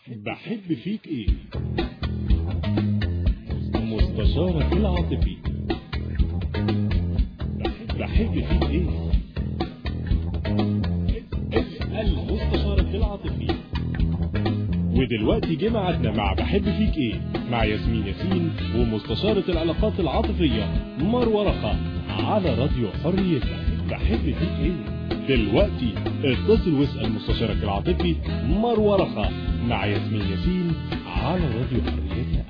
بحب فيك ايه مستشارك العاطفي بحب- بحب فيك ايه اسأل مستشارك العاطفي ودلوقتي جه ميعادنا مع بحب فيك ايه مع ياسمين ياسين ومستشارة العلاقات العاطفية مروة رخا على راديو حريتك بحب فيك ايه دلوقتي اتصل واسأل مستشارك العاطفي مروة رخا مع ياسمين ياسين على راديو حريتك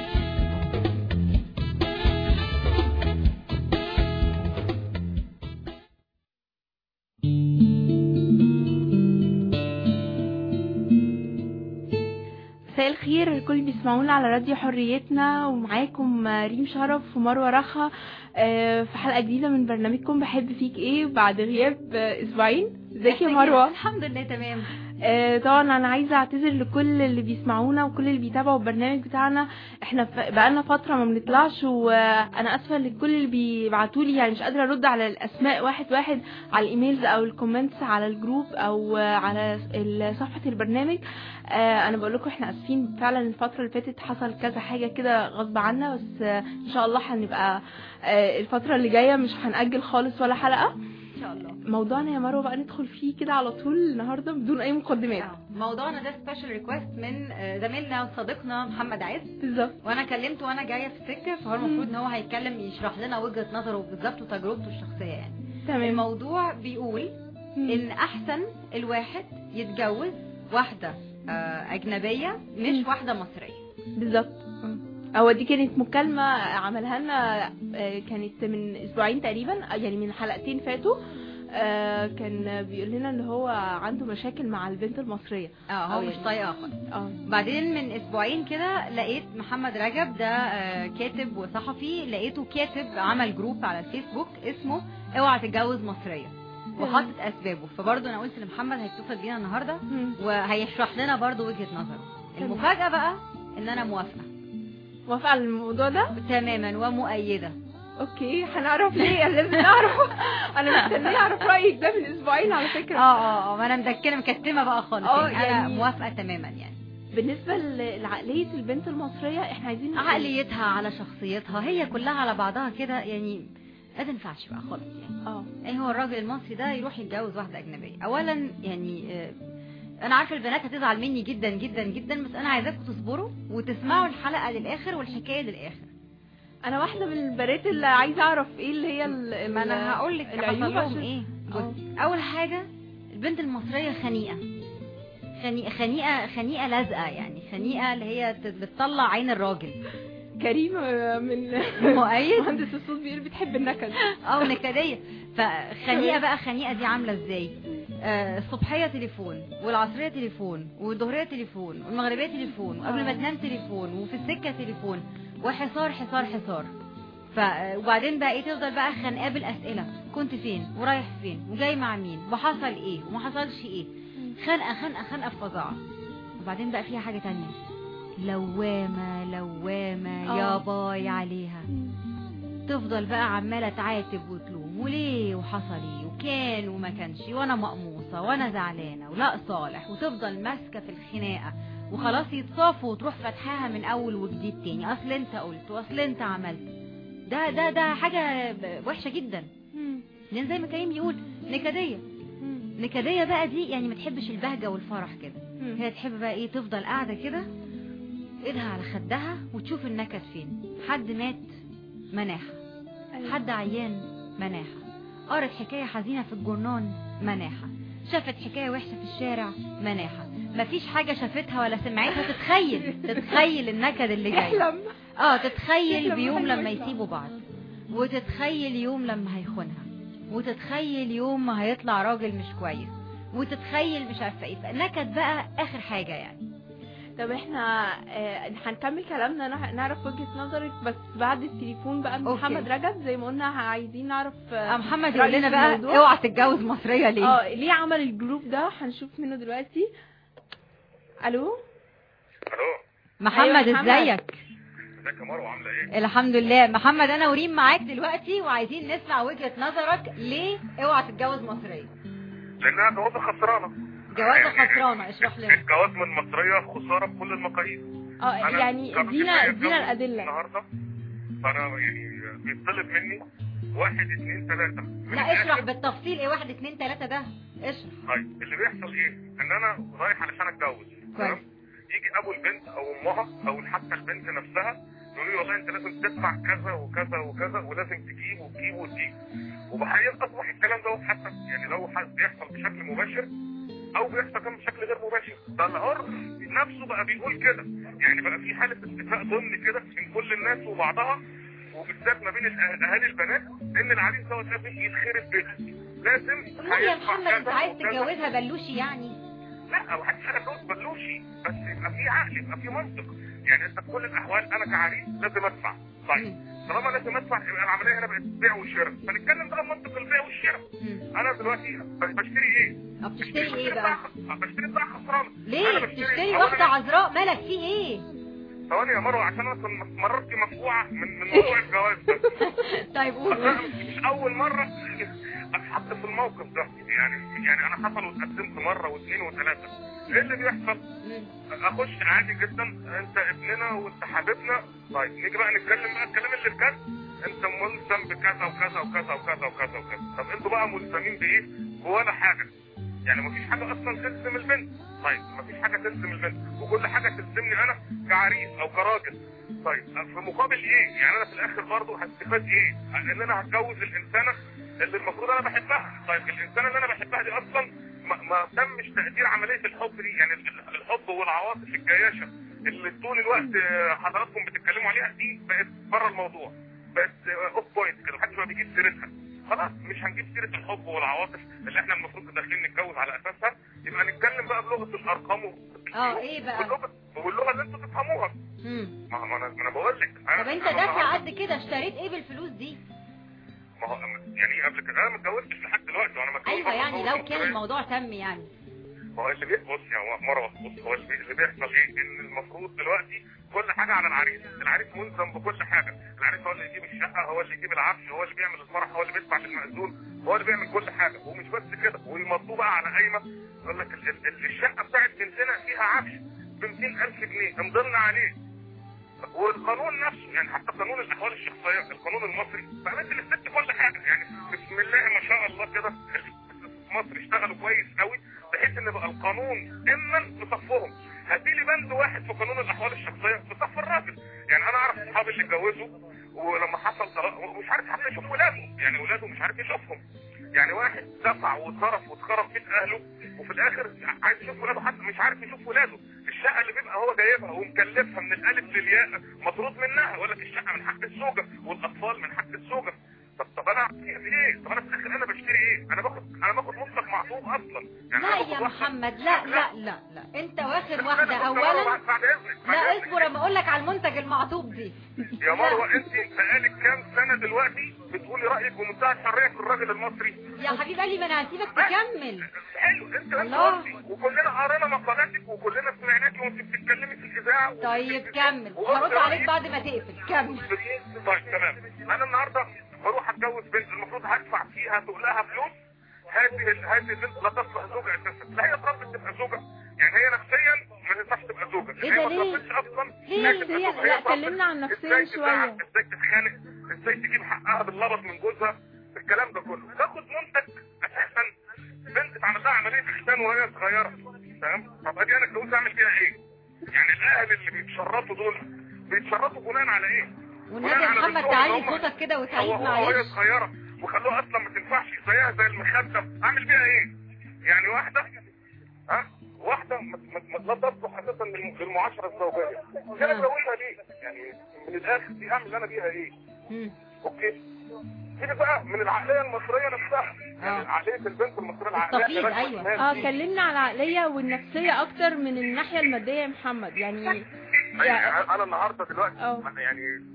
مساء الخير الكل بيسمعونا على راديو حريتنا ومعاكم ريم شرف ومروه رخا آه، في حلقه جديده من برنامجكم بحب فيك ايه بعد غياب آه، اسبوعين ازيك يا مروه الحمد لله تمام آه، طبعا انا عايزه اعتذر لكل اللي بيسمعونا وكل اللي بيتابعوا البرنامج بتاعنا احنا ف- بقالنا فتره ما بنطلعش وانا اسفه لكل اللي بيبعتوا لي يعني مش قادره ارد على الاسماء واحد واحد على الايميلز او الكومنتس على الجروب او آه، على ال- صفحه البرنامج آه، انا بقول لكم احنا اسفين فعلا الفتره اللي فاتت حصل كذا حاجه كده غصب عنا بس آه، ان شاء الله هنبقى آه، الفتره اللي جايه مش هنأجل خالص ولا حلقه ان شاء الله موضوعنا يا مروه بقى ندخل فيه كده على طول النهارده بدون اي مقدمات آه. موضوعنا ده سبيشال ريكوست من آه، زميلنا وصديقنا محمد عز بالظبط وانا كلمته وانا جايه في السكه فهو المفروض ان هو هيتكلم يشرح لنا وجهه نظره بالظبط وتجربته الشخصيه يعني تمام الموضوع بيقول ان احسن الواحد يتجوز واحده آه، اجنبيه مش مم. واحده مصريه بالظبط هو دي كانت مكالمة عملها لنا آه، كانت من اسبوعين تقريبا آه، يعني من حلقتين فاتوا آه، كان بيقول لنا ان هو عنده مشاكل مع البنت المصرية اه هو أو مش يعني- طايقها خالص اه بعدين من اسبوعين كده لقيت محمد رجب ده آه، كاتب وصحفي لقيته كاتب عمل جروب على الفيسبوك اسمه اوعى تتجوز مصريه وحاطط اسبابه فبرضه انا قلت لمحمد هيتصل بينا النهارده مم. وهيشرح لنا برضه وجهه نظره تمام. المفاجاه بقى ان انا موافقه موافقة على الموضوع ده تماما ومؤيده اوكي هنعرف ليه لازم نعرف انا مستنيه اعرف رايك ده من اسبوعين على اه فكره اه اه ما انا مدكنه مكتمه بقى خالص آه، يعني انا يعني- موافقه تماما يعني بالنسبه ل- لعقليه البنت المصريه احنا عايزين عقليتها على شخصيتها هي كلها على بعضها كده يعني ما تنفعش بقى خالص يعني اه ايه هو الراجل المصري ده يروح يتجوز واحده اجنبيه اولا يعني آه، انا عارفه البنات هتزعل مني جدا جدا جدا بس انا عايزاكم تصبروا وتسمعوا الحلقه للاخر والحكايه للاخر انا واحده من البنات اللي عايزه اعرف ايه اللي هي ال- ال- ما انا هقول لك العيوب حصل لهم عشان- ايه آه. بصي اول حاجه البنت المصريه خنيقه خنيقه خنيقه خنيقه لازقه يعني خنيقه اللي هي ت- بتطلع عين الراجل كريم آه، من مؤيد مهندس الصوت بيقول بتحب النكد اه نكديه فخنيقه بقى خنيقه دي عامله ازاي آه، الصبحيه تليفون والعصريه تليفون والظهريه تليفون والمغربيه تليفون وقبل ما تنام تليفون وفي السكه تليفون وحصار حصار حصار ف وبعدين بقى ايه تفضل بقى خانقاه بالاسئله كنت فين ورايح فين وجاي مع مين وحصل ايه وما حصلش ايه خنقه خنقه خنقه في فظاعه وبعدين بقى فيها حاجه تانية لوامه لوامه يا آه. باي عليها تفضل بقى عماله تعاتب وتلوم وليه وحصل ايه وكان وما كانش وانا مقموصه وانا زعلانه ولا صالح وتفضل ماسكه في الخناقه وخلاص يتصافوا وتروح فتحاها من اول وجديد تاني اصل انت قلت واصل انت عملت ده ده ده حاجه ب- وحشه جدا لان زي ما كريم بيقول نكديه نكديه بقى دي يعني ما تحبش البهجه والفرح كده هي تحب بقى ايه تفضل قاعده كده ايدها على خدها وتشوف النكد فين حد مات مناحه حد عيان مناحة قرت حكاية حزينة في الجرنان مناحة شافت حكاية وحشة في الشارع مناحة مفيش حاجة شافتها ولا سمعتها تتخيل تتخيل النكد اللي جاي احلم اه تتخيل يحلم بيوم حاجة لما وحشة. يسيبوا بعض وتتخيل يوم لما هيخونها وتتخيل يوم ما هيطلع راجل مش كويس وتتخيل مش عارفه ايه نكد بقى اخر حاجه يعني طب احنا آه، هنكمل كلامنا نع- نعرف وجهة نظرك بس بعد التليفون بقى من أوكي. محمد رجب زي ما قلنا عايزين نعرف آه، آه، محمد رأيه يقول لنا في بقى الموضوع. اوعى تتجوز مصريه ليه اه ليه عمل الجروب ده هنشوف منه دلوقتي الو الو محمد أيوة، محمد. ازيك ازيك يا مروه عامله ايه؟ الحمد لله محمد انا وريم معاك دلوقتي وعايزين نسمع وجهة نظرك ليه اوعى تتجوز مصرية لانها جوازه خسرانه جوازة خسرانة اشرح لنا الجواز من مصريه خساره بكل المقاييس اه أنا يعني كان ادينا كفاية ادينا أتجوز الادله النهارده فانا يعني بيطلب مني واحد اثنين ثلاثه من لا اشرح الآخر- بالتفصيل ايه واحد اتنين تلاتة ده اشرح طيب اللي بيحصل ايه؟ ان انا رايح علشان اتجوز تمام؟ يجي ابو البنت او امها او حتى البنت نفسها يقولوا لي والله انت لازم تدفع كذا وكذا وكذا ولازم تجيب وتجيب وتجيب وبحقيقة اصبح الكلام ده حتى يعني لو حد بيحصل بشكل مباشر او بيحصل كمان بشكل غير مباشر ده العرف نفسه بقى بيقول كده يعني بقى في حاله اتفاق ضمني كده بين كل الناس وبعضها وبالذات ما بين الأه- اهالي البنات ان العريس دوت لازم يتخرب بيته لازم لا يا هيدفع محمد انت كذا عايز وكذا. تتجوزها بلوشي يعني لا هو حدش حاجه فلوس بلوشي بس يبقى في عقل يبقى في منطق يعني انت في كل الاحوال انا كعريس لازم ادفع طيب طالما لازم ادفع يبقى العمليه هنا بقت بيع وشراء فنتكلم بقى بمنطق البيع والشراء مم. انا دلوقتي ب- بشتري ايه؟ طب بتشتري ايه بقى بتاع- بشتري بتاع خسرانه ليه أنا بشتري- بتشتري أولاً واحدة عذراء مالك في ايه ثواني يا مروه عشان انا أصلاً مررت مفقوعه من من موضوع الجواز ده طيب قول أنا مش اول مره اتحط في الموقف ده يعني يعني انا حصل واتقدمت مره واثنين وثلاثه ايه اللي بيحصل؟ مم. اخش عادي جدا انت ابننا وانت حبيبنا طيب نيجي بقى نتكلم بقى الكلام اللي بجد انت ملزم بكذا وكذا وكذا وكذا وكذا وكذا طب انتوا بقى ملزمين بايه؟ ولا حاجه يعني مفيش حاجه اصلا تلزم البنت طيب مفيش حاجه تلزم البنت وكل حاجه تلزمني انا كعريس او كراجل طيب في مقابل ايه؟ يعني انا في الاخر برضه هستفاد ايه؟ ان انا هتجوز الانسانه اللي المفروض انا بحبها طيب الانسانه اللي انا بحبها دي اصلا ما, ما تمش تقدير عمليه الحب دي يعني ال- ال- الحب والعواطف الجياشه اللي طول الوقت آه، حضراتكم بتتكلموا عليها دي بقت بره الموضوع بقت اوف بوينت كده محدش ما بيجيب سيرتها خلاص مش هنجيب سيره الحب والعواطف اللي احنا المفروض داخلين نتجوز على اساسها يبقى نتكلم بقى بلغه الارقام والسيوف اه ايه بقى واللغه واللغه اللي انتوا تفهموها مم. ما ما انا ما انا بقول لك طب انت دافع قد كده اشتريت ايه بالفلوس دي ما هو يعني قبل كده انا ما اتجوزتش لحد دلوقتي وانا متجوز ايوه يعني أول لو كان مرة. الموضوع تم يعني ما هو اللي بي- بص يا مروه بص هو اللي بي- اللي بيحصل ايه ان المفروض دلوقتي كل حاجه على العريس العريس ملزم بكل حاجه العريس هو اللي يجيب الشقه هو اللي يجيب العفش هو اللي بيعمل الفرح هو اللي بيدفع للمأذون هو اللي بيعمل كل حاجه ومش بس كده ويمضوا بقى على قايمه يقول لك ال- ال- ال- الشقه بتاعت بنتنا فيها عفش ب 200000 جنيه امضلنا عليه والقانون نفسه يعني حتى قانون الاحوال الشخصيه القانون المصري بقى مثل الست كل حاجه يعني بسم الله ما شاء الله كده في مصر اشتغلوا كويس قوي بحيث ان بقى القانون ضمن في صفهم هاتي لي بند واحد في قانون الاحوال الشخصيه في صف الراجل يعني انا اعرف اصحابي اللي اتجوزوا ولما حصل طلاق ومش عارف حتى يشوف ولاده يعني ولاده مش عارف يشوفهم يعني واحد دفع وصرف واتخرب بيت اهله وفي الاخر عايز يشوف ولاده حتى مش عارف يشوف ولاده الشقه اللي بيبقى هو جايبها ومكلفها من الالف للياء مطرود منها يقول لك الشقه من حق الزوجه والاطفال من حق الزوجه طب طب انا في ايه؟ طب انا في الاخر انا بشتري ايه؟ انا باخد انا باخد مطلق معطوب اصلا يعني لا أنا باخد يا واحدة- محمد لا لا لا لا انت واخد واحدة لا، لا، اولا بعد- بعد إذنك، بعد لا إذنك. اصبر اما اقول لك على المنتج المعطوب دي يا مروه انت بقالك كام سنه دلوقتي بتقولي رايك بمنتهى الحريه في الراجل المصري يا حبيب قلبي ما انا هسيبك تكمل حلو انت انت الله. قلتي وكلنا قرينا مقالاتك وكلنا سمعناكي وانت بتتكلمي في الاذاعه وفي طيب التلفزيون. كمل وقلت هرد عليك رأيك. بعد ما تقفل كمل طيب تمام انا النهارده بروح اتجوز بنت المفروض هدفع فيها تقلها فلوس هذه ال- هذه البنت لا تصلح زوجة اساسا لا هي اتربت تبقى زوجة يعني هي نفسيا ما تنفعش تبقى زوجة إيه هي ده ما ليه؟ اتربتش اصلا ليه؟ إنها تبقى هي- زوجة. لا، اتربت كلمنا عن نفسيا إزاي شوية. تزعق، ازاي تتخانق ازاي تجيب حقها باللبط من جوزها الكلام ده كله تاخد منتج اساسا بنت اتعمل لها عمليه اختان وهي صغيره فاهم طب ادي انا اتجوزها اعمل فيها ايه يعني الاهل اللي بيتشرطوا دول بيتشرطوا بناء على ايه والنبي يا محمد تعالي صوتك كده وتعيد هو هو وهي معلش صغيره وخلوها اصلا ما تنفعش زيها زي المخده اعمل بيها ايه يعني واحده ها واحده ما- ما- ما- لا تصلح اساسا للم- للمعاشره الزوجيه كده اتجوزها ليه يعني من الاخر دي اعمل انا بيها ايه مم. اوكي سيبك بقى من العقليه المصريه نفسها آه. يعني عقليه البنت المصريه العقليه التقييد، الراجل أيوة. الناس اه دي. كلمنا على العقلية والنفسية اكتر من الناحية المادية يا محمد يعني يعني يعني- انا النهارده دلوقتي اه. أنا يعني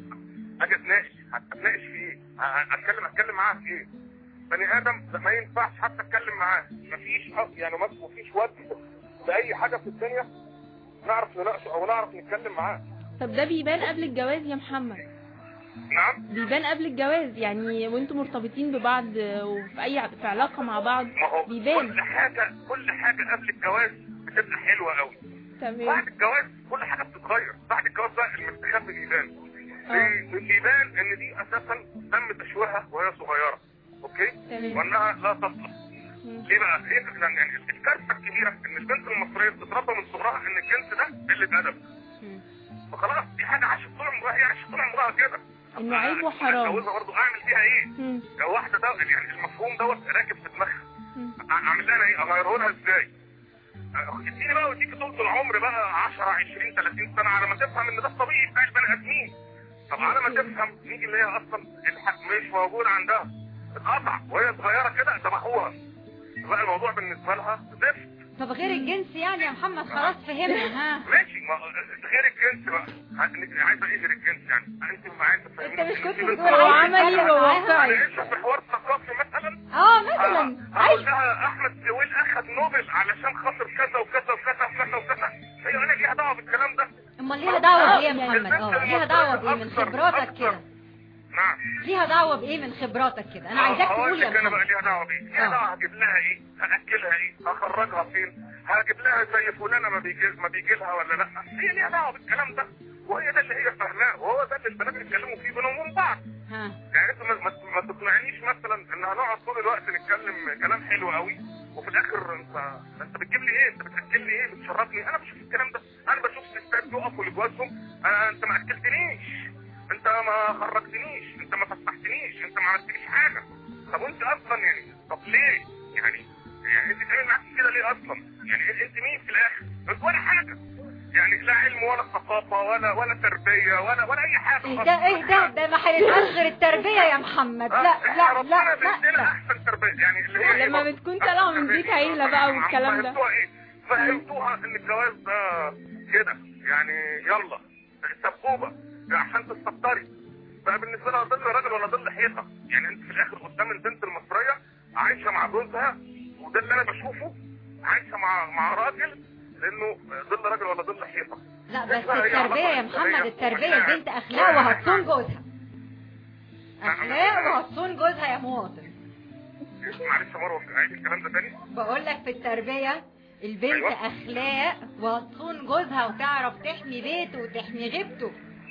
اجي اتناقش اتناقش في ايه؟ أ- اتكلم اتكلم معاه في ايه؟ بني ادم ما ينفعش حتى اتكلم معاه مفيش أ- يعني ما- مفيش وقت لاي حاجه في الدنيا نعرف نناقشه او نعرف نتكلم معاه طب ده بيبان قبل الجواز يا محمد نعم بيبان قبل الجواز يعني وانتم مرتبطين ببعض وفي اي في علاقه مع بعض ما هو بيبان كل حاجه كل حاجه قبل الجواز بتبقى حلوه قوي تمام بعد الجواز كل حاجه بتتغير بعد الجواز بقى المستخبي بيبان اه ليه؟ بيبان ان دي اساسا تم تشويهها وهي صغيره اوكي تمام وانها لا تصلح مم. ليه بقى؟ ليه يعني يعني الكارثه الكبيره ان البنت المصريه بتتربى من صغرها ان الجنس ده قله ادب مم. فخلاص دي حاجه عاشت طول عمرها هي عاشت طول عمرها كده انه عيب أنا وحرام اتجوزها برضه اعمل فيها ايه؟ مم. لو واحده ده يعني المفهوم دوت راكب في دماغها مم. اعمل لها ايه؟ اغيره لها ازاي؟ اديني بقى وديك طول العمر بقى 10 20 30 سنه على ما تفهم ان ده الطبيعي بتاع البني ادمين طب على ما تفهم نيجي اللي هي اصلا الحق مش موجود عندها اتقطع وهي صغيره كده ذبحوها بقى الموضوع بالنسبه لها زفت طب غير الجنس يعني يا محمد خلاص فهمنا ها ماشي ما غير الجنس بقى ه- عايزه ايه غير الجنس يعني انت عايزه انت مش كنت تفهميني بتقول هو عايز عملي تتكلم وواقعي. معاها؟ انا في حوار ثقافي مثلا اه مثلا هقول عايز لها احمد زويل اخذ نوبل علشان خاطر كذا وكذا وكذا وكذا وكذا هي انا ليها دعوه بالكلام ده امال ليها دعوه بايه يا يعني محمد اه ليها دعوه بايه من خبراتك كده نعم ليها دعوه بايه من خبراتك كده انا عايزاك هقول تقول يا لك انا بقى محمد ليها دعوه بايه ليها آه. دعوه هجيب لها ايه هاكلها ايه هخرجها فين هجيب لها زي فلانه ما بيجي ما بيجي لها ولا لا هي ليها دعوه بالكلام ده وهي ده اللي هي فاهماه وهو ده اللي البنات بيتكلموا فيه بينهم وبين بعض ها يعني انت ما, ما- ما تقنعنيش مثلا ان هنقعد طول الوقت نتكلم كلام حلو قوي وفي الاخر انت انت بتجيب لي ايه انت بتاكلني ايه بتشربني انا بشوف الكلام ده انا بشوف ستات يقفوا لجوازهم انا انت ما اكلتنيش انت ما خرجتنيش انت ما فسحتنيش انت ما عملتليش حاجه طب وانت اصلا يعني طب ليه يعني يعني انت تعمل معاك كده ليه اصلا يعني انت مين في الاخر انت ولا حاجه يعني لا علم ولا ثقافه ولا ولا تربيه ولا ولا اي حاجه ايه خالص. ده ايه ده ده ما حلتهاش غير التربيه يا محمد لا لا لا لا لا احسن تربيه يعني اللي هي لما إيه بتكون بقى؟ طالعة من بيت عيلة بقى عم- والكلام ده. فهمتوها ايه فهمتوها ان الجواز ده كده يعني يلا سبوبه عشان تستقطري بقى بالنسبه لها ظل راجل ولا ظل حيطه يعني انت في الاخر قدام البنت المصريه عايشه مع جوزها وده اللي انا بشوفه عايشه مع مع راجل لانه ظل راجل ولا ظل حيطه لا بس التربيه يا محمد التربيه البنت اخلاق وهتصون جوزها اخلاق وهتصون جوزها يا مواطن معلش يا مروه عيد الكلام ده تاني بقول لك في التربيه البنت أيوة. اخلاق وهتصون جوزها وتعرف تحمي بيته وتحمي غيبته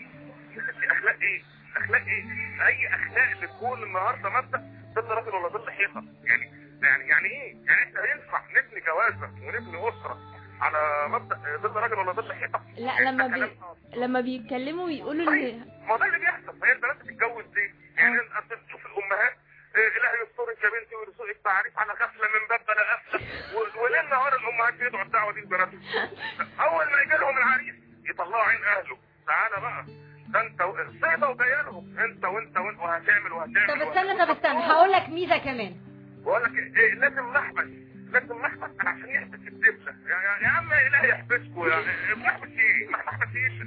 في اخلاق ايه اخلاق ايه اي اخلاق اللي تكون النهارده مبدا ظل راجل ولا ظل حيطه يعني يعني يعني ايه يعني احنا ينفع نبني جوازه ونبني اسره على مبدا ظل راجل ولا ظل حيطه لا يعني لما ده بي... كلام- لما بيتكلموا ويقولوا طيب ان ما هو ده اللي بيحصل هي البنات بتتجوز ليه يعني انت تشوف الامهات إيه، الهي يسترك يا بنتي ويرزقك تعريف على غفله من باب بلا غفله و- وليل نهار الامهات بيدعوا الدعوه دي لبناتهم اول ما يجي لهم العريس يطلعوا عين اهله تعالى بقى ده انت و- الصيده وجايه لهم انت وانت وانت وهتعمل وهتعمل طب استنى طب استنى هقول لك ميزه كمان بقول لك ايه لازم محبس لازم محبس عشان يحبس الدبله يا, يا, يا عم اله يحبسكوا يا محبس ايه ما محبسيش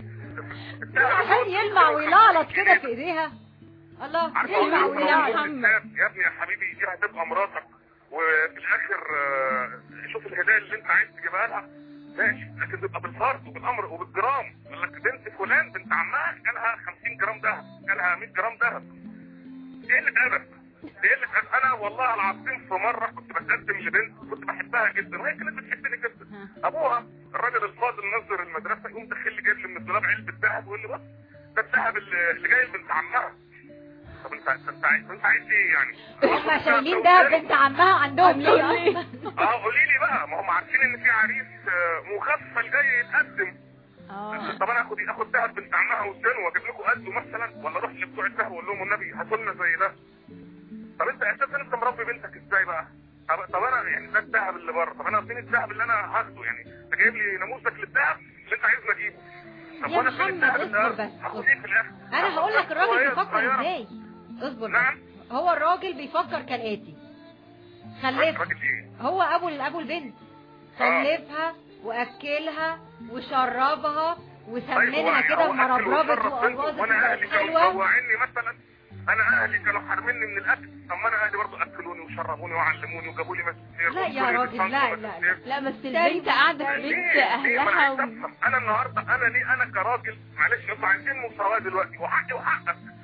عشان يلمع ويلعلط كده في ايديها الله عارف يلمع أقول لك ويلعلط يا محمد. يا ابني يا حبيبي دي هتبقى مراتك وفي الاخر آه، شوف الهدايا اللي انت عايز تجيبها لها ماشي لكن تبقى بالفرد وبالامر وبالجرام يقول لك بنت فلان بنت عمها جالها 50 جرام دهب جالها 100 جرام دهب دي قله ادب دي قله ادب انا والله العظيم في مره كنت بتقدم لبنت كنت بحبها جدا وهي كانت بتحبني جدا ابوها الراجل الفاضل نظر المدرسه يقوم داخل لي جايب لي من الدولاب علبه ذهب ويقول لي بص ده الذهب اللي اللي جاي لبنت عمها طب انت انت عايز انت عايز ايه يعني؟ احنا شايلين ده بنت عمها عندهم ليه اصلا اه قولي لي بقى ما هم عارفين ان في عريس آه، مغفل جاي يتقدم اه طب انا اخد اخد دهب بنت عمها وسنه واجيب لكم قده مثلا ولا اروح لبتوع الذهب واقول لهم النبي هاتوا لنا زي ده طب انت اساسا انت مربي بنتك ازاي بقى؟ طب, طب انا يعني ده الذهب اللي بره طب انا فين الذهب اللي انا هاخده يعني انت جايب لي نموذج للذهب اللي انت عايزني اجيبه طب يا وانا فين محمد الذهب اللي اصبر هاخده؟ بس، هاخد اصبر. ايه في الاخر؟ انا هقول لك الراجل وهي بيفكر صغيرة. ازاي اصبر نعم بس هو الراجل بيفكر كالاتي خلفها راجل ايه؟ هو ابو ابو البنت خلفها واكلها وشربها وسمنها كده بمربربة والوازة وانا تبقى اهلي كانوا حلوة مطوعيني مثلا انا اهلي كانوا حارميني من الاكل طب ما انا اهلي برضه اكلوني وشربوني وعلموني وجابوا لي ماجستير لا يا راجل، لا، لا، لا. لا بس البنت قاعدة في ليه؟ بيت ليه؟ ما اهلها أنا عايز و... أفهم. انا النهارده انا ليه انا كراجل معلش انتوا عايزين مساواه دلوقتي وحقي وحقك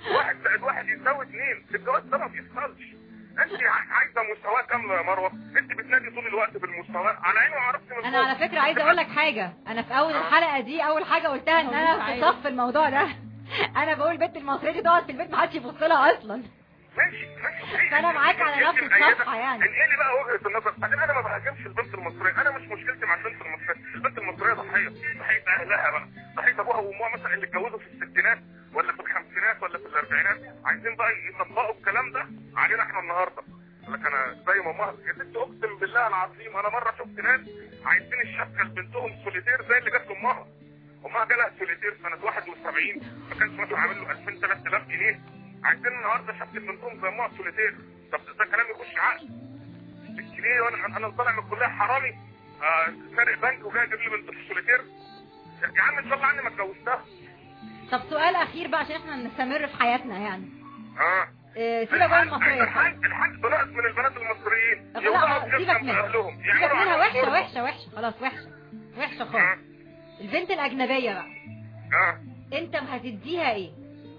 واحد زائد واحد يساوي اثنين في الجواز ده ما بيحصلش انت ع- عايزه مساواه كامله يا مروه انت بتنادي طول الوقت بالمساواه على عيني وعرفت من انا فوق. على فكره عايزه اقول لك حاجه انا في اول الحلقه دي اول حاجه قلتها ان انا في صف الموضوع ده انا بقول البنت المصريه دي تقعد في البيت محدش يبص لها اصلا ماشي ماشي فأنا معاك على نفس انت مأيدة. الصفحة يعني. انقلي بقى وجهه النظر بعدين انا ما بهاجمش البنت المصريه انا مش مشكلتي مع البنت المصريه البنت المصريه ضحيه ضحيه اهلها بقى ضحيه ابوها وامها مثلا اللي اتجوزوا في الستينات ولا في الخمسينات ولا في الاربعينات عايزين بقى يطبقوا الكلام ده علينا احنا النهارده يقول لك انا زي ما امها يا ست اقسم بالله العظيم انا مره شفت ناس عايزين الشبكه لبنتهم سوليتير زي اللي جت امها امها جالها سوليتير سنه 71 ما كانش مثلا عامل له 2000 3000 جنيه عايزين النهارده شبكه بنتهم زي امها سوليتير طب ده كلام يخش عقل ليه وانا انا طالع من الكليه حرامي آه، سارق بنك وجاي اجيب لي بنت في السوليتير يا عم ان شاء الله عني ما اتجوزتها طب سؤال اخير بقى عشان احنا نستمر في حياتنا يعني اه إيه، سيبك بقى من المصريه الحاج الحاج بنقص من البنات المصريين لا، يوقعوا سيبك جدا في منها اهلهم سيبك يعملوا منها على وحشه الغربة. وحشه وحشه خلاص وحشه وحشه خالص البنت الاجنبيه بقى اه انت هتديها ايه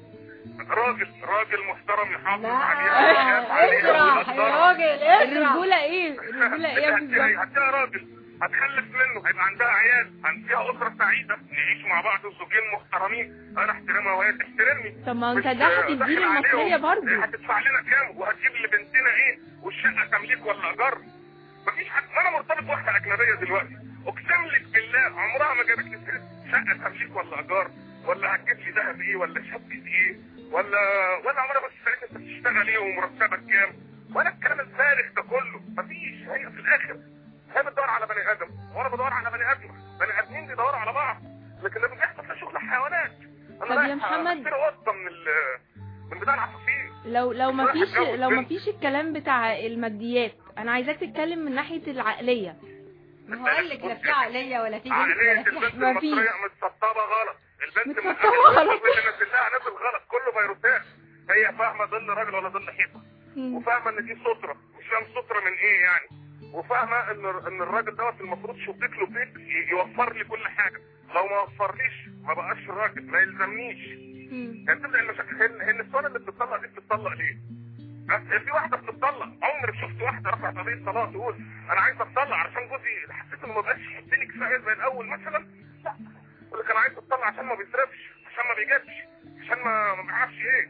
راجل راجل محترم يحافظ لا عليها ويخاف عليها اسرح يا ويقدرها. راجل اسرح الرجولة ايه الرجولة ايه يا هتديها بالظبط هتديها راجل هتخلف منه هيبقى عندها عيال هنديها اسره سعيده نعيش مع بعض زوجين محترمين انا احترمها وهي تحترمني طب ما انت مش ده هتديه داخل للمصرية عليهم. برضه هتدفع لنا كام وهتجيب لبنتنا ايه والشقه تمليك ولا ايجار مفيش حد ما انا مرتبط بواحده اجنبيه دلوقتي اقسم لك بالله عمرها ما جابت لي سيرة شقه تمليك ولا ايجار ولا هتجيب لي ذهب ايه ولا شبكه ايه ولا ولا عمرها بس سالتني انت بتشتغل ايه ومرتبك كام ولا الكلام الفارغ ده كله مفيش هي في الاخر هي بتدور على بني ادم وانا بدور على بني ادم بني ادمين بيدوروا على بعض لكن اللي بيحصل ده شغل حيوانات طب يا محمد. اشتري قطه من ال من بتاع العصافير لو لو ما واحد فيش جوز لو ما بنت. فيش الكلام بتاع الماديات انا عايزاك تتكلم من ناحية العقلية ما هو قال لك لا في عقليه ولا في جنس عقلية ولا في البنت ما فيش. المصرية متسطبة غلط البنت متسطبة المصرية غلط. اللي نزلناها نازل غلط كله فيروسات هي فاهمة ظل راجل ولا ظل حيطة مم. وفاهمة ان دي سترة مش فاهم سترة من ايه يعني وفاهمة ان ان الراجل دوت المفروض شبيك له بيت ي- يوفر لي كل حاجة لو ما وفرليش ما بقاش راجل ما يلزمنيش مم. يعني تبدا المشاكل هي هي النسوان اللي بتطلق دي بتطلق ليه؟ بس هي في واحده بتطلق عمرك شفت واحده رفعت قضيه طلاق تقول انا عايز اتطلق عشان جوزي حسيت انه ما بقاش يحبني كفايه زي الاول مثلا لا يقول لك انا عايز اتطلق عشان ما بيصرفش عشان ما بيجيبش عشان ما ما بيعرفش ايه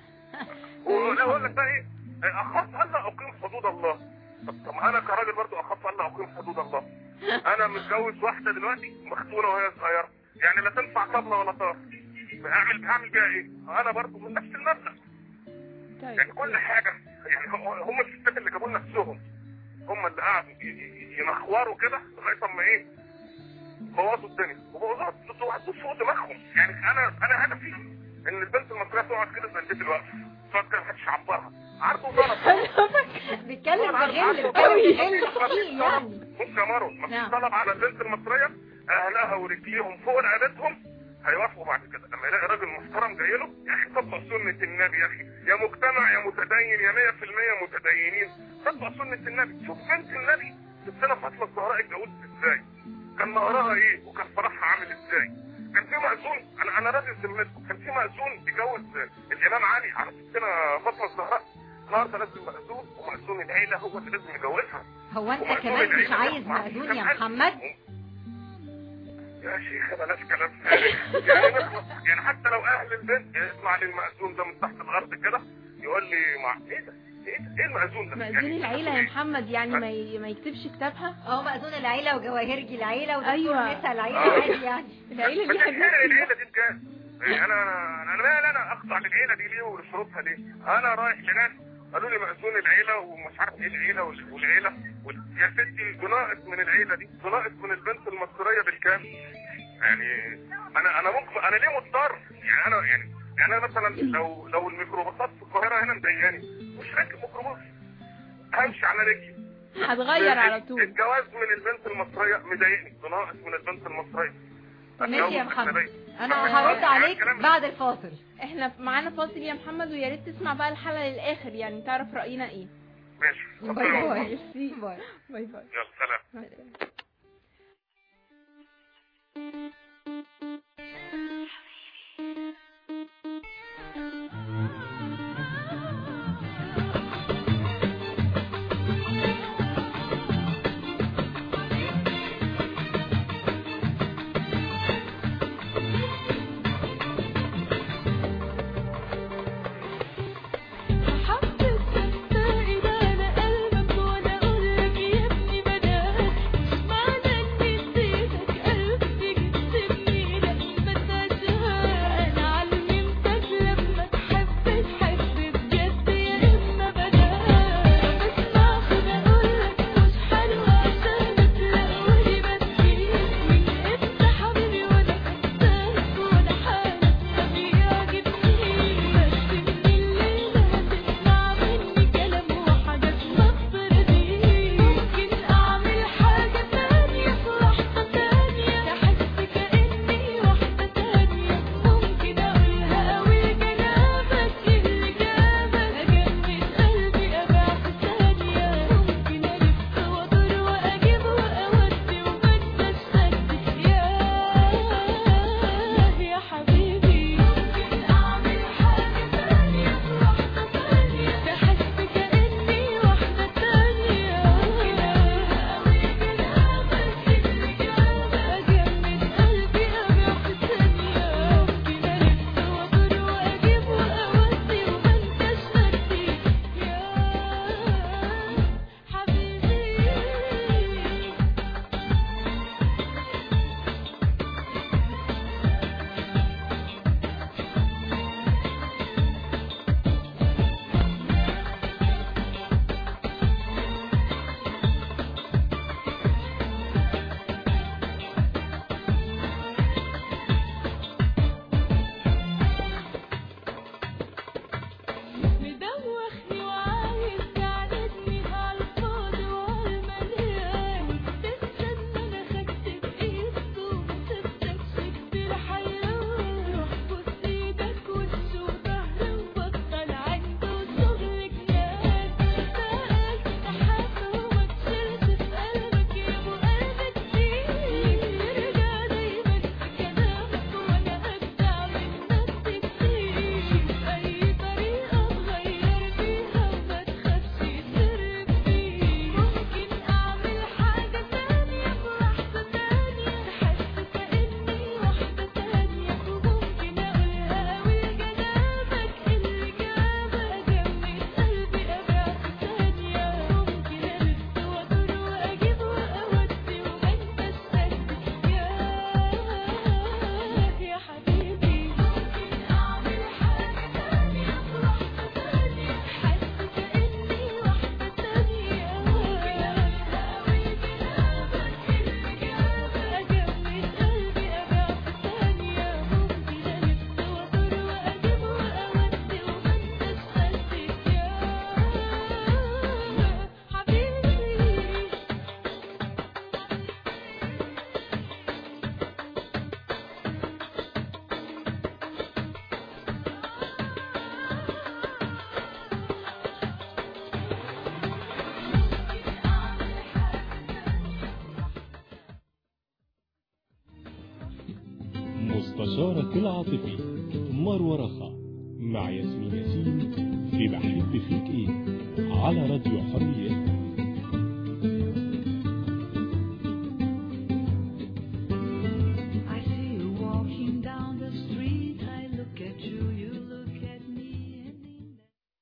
ولا اقول لك بقى ايه اخاف الا اقيم حدود الله طب طب انا كراجل برضو اخاف الا اقيم حدود الله انا متجوز واحده دلوقتي مختونه وهي صغيره يعني لا تنفع طبله ولا طار اعمل اعمل بيها ايه انا برضو من نفس المبدا يعني طيب كل حاجه يعني هم- هم الستات اللي جابوا لنا نفسهم هم اللي قعدوا ي- ي- ينخوروا كده لغايه اما ايه بوظوا الدنيا وبوظوا وهتدوس فوق دماغهم يعني انا انا هدفي ان البنت المصريه تقعد كده زي البيت الوقت تقعد كده محدش يعبرها عارف وطلب بيتكلم بغل أوي. بيتكلم بغل حقيقي يعني بص يا مارو مفيش نعم. طلب على البنت المصريه اهلها ورجليهم فوق رقبتهم هيوافقوا بعد كده لما يلاقي راجل محترم جاي له يا اخي طبق سنه النبي يا اخي يا مجتمع يا متدين يا 100% متدينين طبق سنه النبي شوف بنت النبي ستنا فاطمه الزهراء اتجوزت ازاي كان مهرها ايه وكان فرحها عامل ازاي كان في مأذون انا انا راجل ذمتكم كان في مأذون بيجوز الامام علي على ستنا فاطمه الزهراء النهارده لازم مأذون ومأذون العيله هو اللي لازم يجوزها هو انت ومأذون كمان مش العيلة عايز ما- مأذون يا كان محمد يا شيخ بلاش كلام فارغ يعني نخلص يعني حتى لو اهل البيت يسمع لي المأذون ده من تحت الارض كده يقول لي مع ايه ده؟ ايه ده؟ ايه المأذون ده؟ مأذون يعني العيلة يا إيه؟ محمد يعني ما ي- ما يكتبش كتابها اه مأذون العيلة وجواهرجي العيلة ودكتور أيوة. نسا العيلة آه. عادي يعني العيلة بس دي حاجات العيلة العيلة دي بجد يعني انا انا انا مالي انا اخضع للعيلة دي ليه ولشروطها ليه؟ انا رايح لناس قالوا لي مأذون العيلة ومش عارف ايه العيلة وال- والعيلة وال- يا ستي بناقص من العيلة دي بناقص من البنت المصرية بالكامل يعني انا انا ممكن انا ليه مضطر يعني انا يعني يعني انا مثلا لو لو الميكروباصات في القاهرة هنا مضايقاني مش راكب ميكروباص همشي على رجلي هتغير على طول الجواز من البنت المصرية مضايقني بناقص من البنت المصرية ماشي يا أتجوز محمد أجنبية. انا بس هرد طبعاً عليك الكلام- بعد الفاصل احنا معانا فاصل يا محمد ويا ريت تسمع بقى الحلقة للآخر يعني تعرف رأينا ايه ماشي باي ربنا باي يوفقك. ميرسي. باي باي باي يلا سلام مع السلامة. مستشارك العاطفي مروة رخا مع ياسمين ياسين في بحب فيك ايه على راديو حرية I see you walking down the street. I look at you, you look at me. And in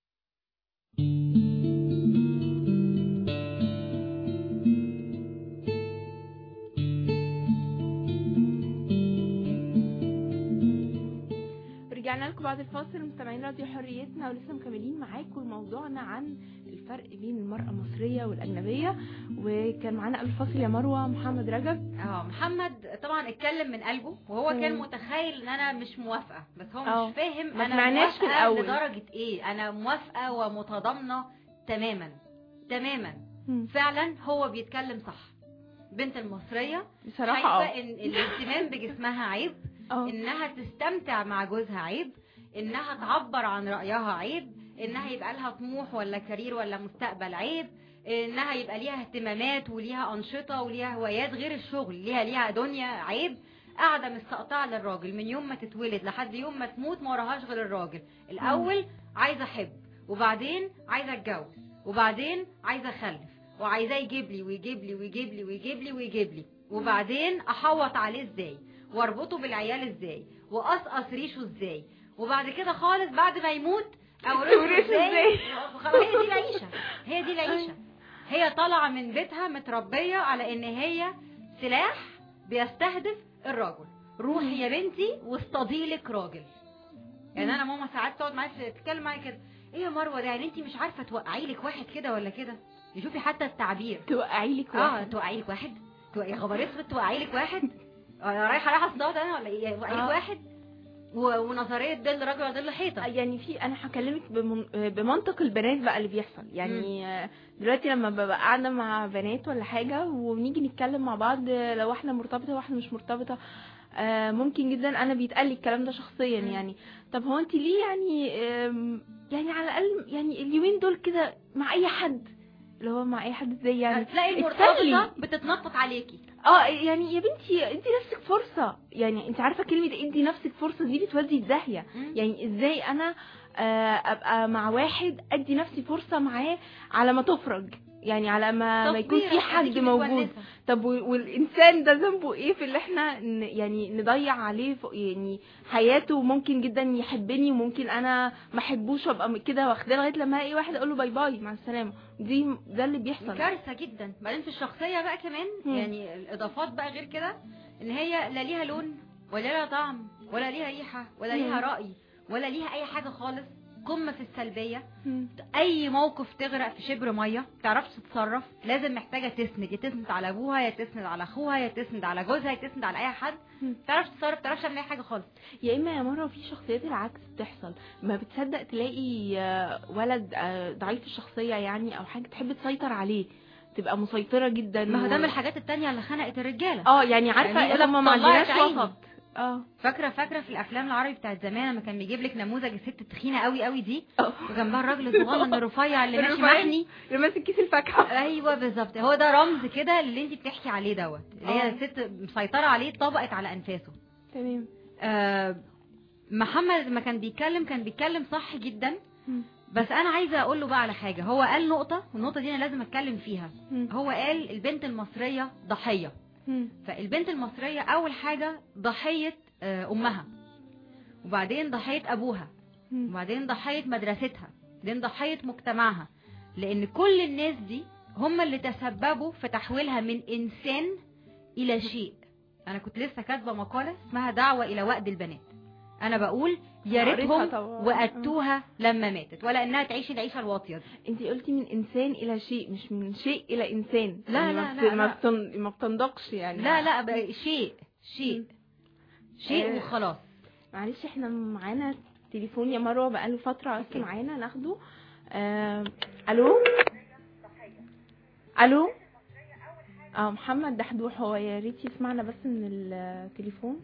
رجعنا لكم بعد الفاصل مستمعين راديو حريتنا ولسه مكملين معاكم موضوعنا عن الفرق بين المرأة المصرية والأجنبية وكان معانا قبل الفاصل يا مروة محمد رجب اه محمد طبعا اتكلم من قلبه وهو كان مم. متخيل ان انا مش موافقه بس هو اه. مش فاهم ما انا سمعناش في موافقه الأول. لدرجه ايه انا موافقه ومتضامنه تماما تماما مم. فعلا هو بيتكلم صح بنت المصريه بصراحة شايفه اه ان الاهتمام بجسمها عيب اه انها تستمتع مع جوزها عيب انها تعبر عن رايها عيب انها يبقى لها طموح ولا كارير ولا مستقبل عيب انها يبقى ليها اهتمامات وليها انشطه وليها هوايات غير الشغل ليها ليها دنيا عيب قاعده مستقطعه للراجل من يوم ما تتولد لحد يوم ما تموت ما وراهاش غير الراجل الاول عايزه احب وبعدين عايزه اتجوز وبعدين عايزه اخلف وعايزاه يجيب لي ويجيب لي ويجيب لي ويجيب لي ويجيب لي وبعدين احوط عليه ازاي واربطه بالعيال ازاي واقصقص ريشه ازاي وبعد كده خالص بعد ما يموت اورثه تورثه ازاي ازاي؟ خلاص هي دي العيشه هي دي العيشه هي طالعه من بيتها متربيه على ان هي سلاح بيستهدف الراجل روحي يا بنتي واصطادي لك راجل يعني انا ماما ساعات تقعد معايا تتكلم معايا كده ايه يا مروه ده يعني انت مش عارفه توقعي لك واحد كده ولا كده شوفي حتى التعبير توقعي لك اه واحد توقعي لك واحد توقعي يا خبر اسود توقعي لك واحد انا رايحه رايحه اصطاد انا ولا ايه توقعي لك آه. واحد و- ونظريه ظل راجل وظل حيطه يعني في انا هكلمك بمن- بمنطق البنات بقى اللي بيحصل يعني آه، دلوقتي لما ببقى قاعده مع بنات ولا حاجه ونيجي نتكلم مع بعض آه، لو واحده مرتبطه وواحده مش مرتبطه آه، ممكن جدا انا بيتقال لي الكلام ده شخصيا مم. يعني طب هو انت ليه يعني آم، يعني على الاقل يعني اليومين دول كده مع اي حد اللي هو مع اي حد ازاي يعني تلاقي اتسلي. المرتبطه بتتنطط عليكي اه يعني يا بنتي ادي نفسك فرصه يعني انت عارفه كلمه ادي نفسك فرصه دي بتودي في داهيه يعني ازاي انا آه، ابقى مع واحد ادي نفسي فرصه معاه على ما تفرج يعني على ما, ما يكون في تصبيرة، حد أديكي موجود متونسة. طب و- والانسان ده ذنبه ايه في اللي احنا ن- يعني نضيع عليه ف- يعني حياته ممكن جدا يحبني وممكن انا ما احبوش وابقى م- كده واخداه لغايه لما الاقي واحد اقول له باي باي مع السلامه دي ده اللي بيحصل كارثه جدا بعدين في الشخصيه بقى كمان مم. يعني الاضافات بقى غير كده ان هي لا ليها لون ولا ليها طعم ولا ليها ريحه ولا ليها مم. راي ولا ليها اي حاجه خالص قمه في السلبيه مم. اي موقف تغرق في شبر ميه تعرفش تتصرف لازم محتاجه تسند يا تسند على ابوها يا تسند على اخوها يا تسند على جوزها يا تسند على اي حد مم. تعرفش تتصرف تعرفش تعمل اي حاجه خالص يا اما يا مره في شخصيات العكس بتحصل ما بتصدق تلاقي آه، ولد آه، ضعيف الشخصيه يعني او حاجه تحب تسيطر عليه تبقى مسيطره جدا ما هو و- ده من الحاجات التانية اللي خنقت الرجاله اه يعني عارفه يعني يعني يقولك هم ما طلعت عندناش عيني. وسط اه فاكره فاكره في الافلام العربي بتاعت زمان لما كان بيجيب لك نموذج الست التخينه قوي قوي دي اه وجنبها الراجل الصغنن الرفيع اللي ماشي الرفيع. محني اللي ماسك كيس الفاكهه ايوه بالظبط هو ده رمز كده اللي انت بتحكي عليه دوت اللي هي اه. الست مسيطره عليه طبقت على انفاسه تمام آه محمد لما كان بيتكلم كان بيتكلم صح جدا مم. بس انا عايزه اقول له بقى على حاجه هو قال نقطه والنقطه دي انا لازم اتكلم فيها مم. هو قال البنت المصريه ضحيه مم. فالبنت المصريه اول حاجه ضحيه آه، امها وبعدين ضحيه ابوها مم. وبعدين ضحيه مدرستها بعدين ضحيه مجتمعها لان كل الناس دي هم اللي تسببوا في تحويلها من انسان الى شيء انا كنت لسه كاتبه مقاله اسمها دعوه الى وأد البنات انا بقول يا قريتها ريتهم طبعاً. وأدتوها لما ماتت ولا انها تعيش العيشه الواطيه دي انت قلتي من انسان الى شيء مش من شيء الى انسان لا، يعني لا، ما لا، بت- ما لا. بتن- ما بتنضقش يعني لا لا بقى شيء شيء شيء آه. وخلاص معلش احنا معانا تليفون يا مروه بقاله فتره بس معانا ناخده آه... الو الو اه محمد دحدوح هو يا ريت يسمعنا بس من التليفون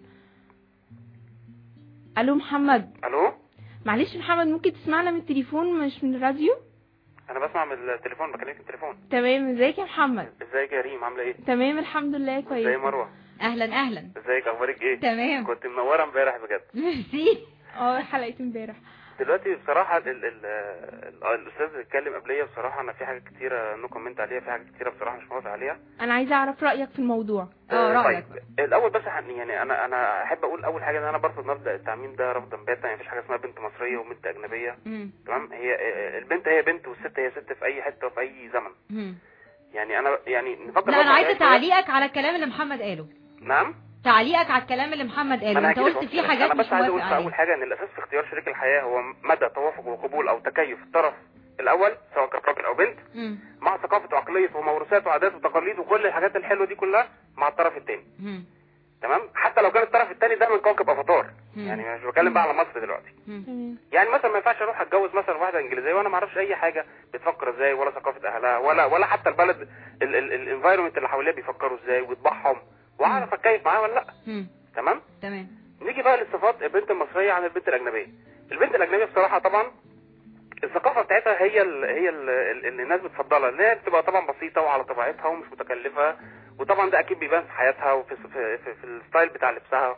الو محمد الو معلش محمد ممكن تسمعنا من التليفون مش من الراديو انا بسمع من التليفون بكلمك في التليفون تمام ازيك يا محمد ازيك يا ريم عامله ايه تمام الحمد لله ازاي كويس مروه اهلا اهلا ازيك اخبارك ايه تمام كنت منوره امبارح بجد ميرسي اه حلقه امبارح دلوقتي بصراحه ال ال ال الاستاذ اللي اتكلم قبليه بصراحه انا في حاجات كتيره نو كومنت عليها في حاجات كتيره بصراحه مش موافق عليها انا عايزه اعرف رايك في الموضوع اه رايك طيب الاول بس هن- يعني انا انا احب اقول اول حاجه ان انا برفض مبدا التعميم ده رفضا باتا يعني مفيش حاجه اسمها بنت مصريه وبنت اجنبيه مم. تمام هي البنت هي بنت والست هي ست في اي حته وفي اي زمن مم. يعني انا يعني نفكر لا انا برضه عايزه عليها شوية. تعليقك على الكلام اللي محمد قاله نعم تعليقك على الكلام اللي محمد قاله أنا انت هحكي لك قلت أهو. فيه حاجات انا مش بس عايز اقول موافق في اول عليها حاجه ان الاساس في اختيار شريك الحياه هو مدى توافق وقبول او تكيف الطرف الاول سواء كان راجل او بنت مم. مع ثقافه وعقليه وموروثات وعادات وتقاليد وكل الحاجات الحلوه دي كلها مع الطرف الثاني مم. تمام حتى لو كان الطرف الثاني ده من كوكب افاتار مم. يعني مش بتكلم بقى على مصر دلوقتي مم. تمام يعني مثلا ما ينفعش اروح اتجوز مثلا واحده انجليزيه وانا ما اعرفش اي حاجه بتفكر ازاي ولا ثقافه اهلها ولا ولا حتى البلد الانفايرمنت اللي حواليها بيفكروا ازاي وطباعهم واعرف اتكيف معاها ولا لا مم. تمام تمام نيجي بقى لصفات البنت المصريه عن البنت الاجنبيه البنت الاجنبيه بصراحه طبعا الثقافه بتاعتها هي ال هي ال اللي الناس بتفضلها اللي هي بتبقى طبعا بسيطه وعلى طبيعتها ومش متكلفه وطبعا ده اكيد بيبان في حياتها وفي في, في, في الستايل بتاع لبسها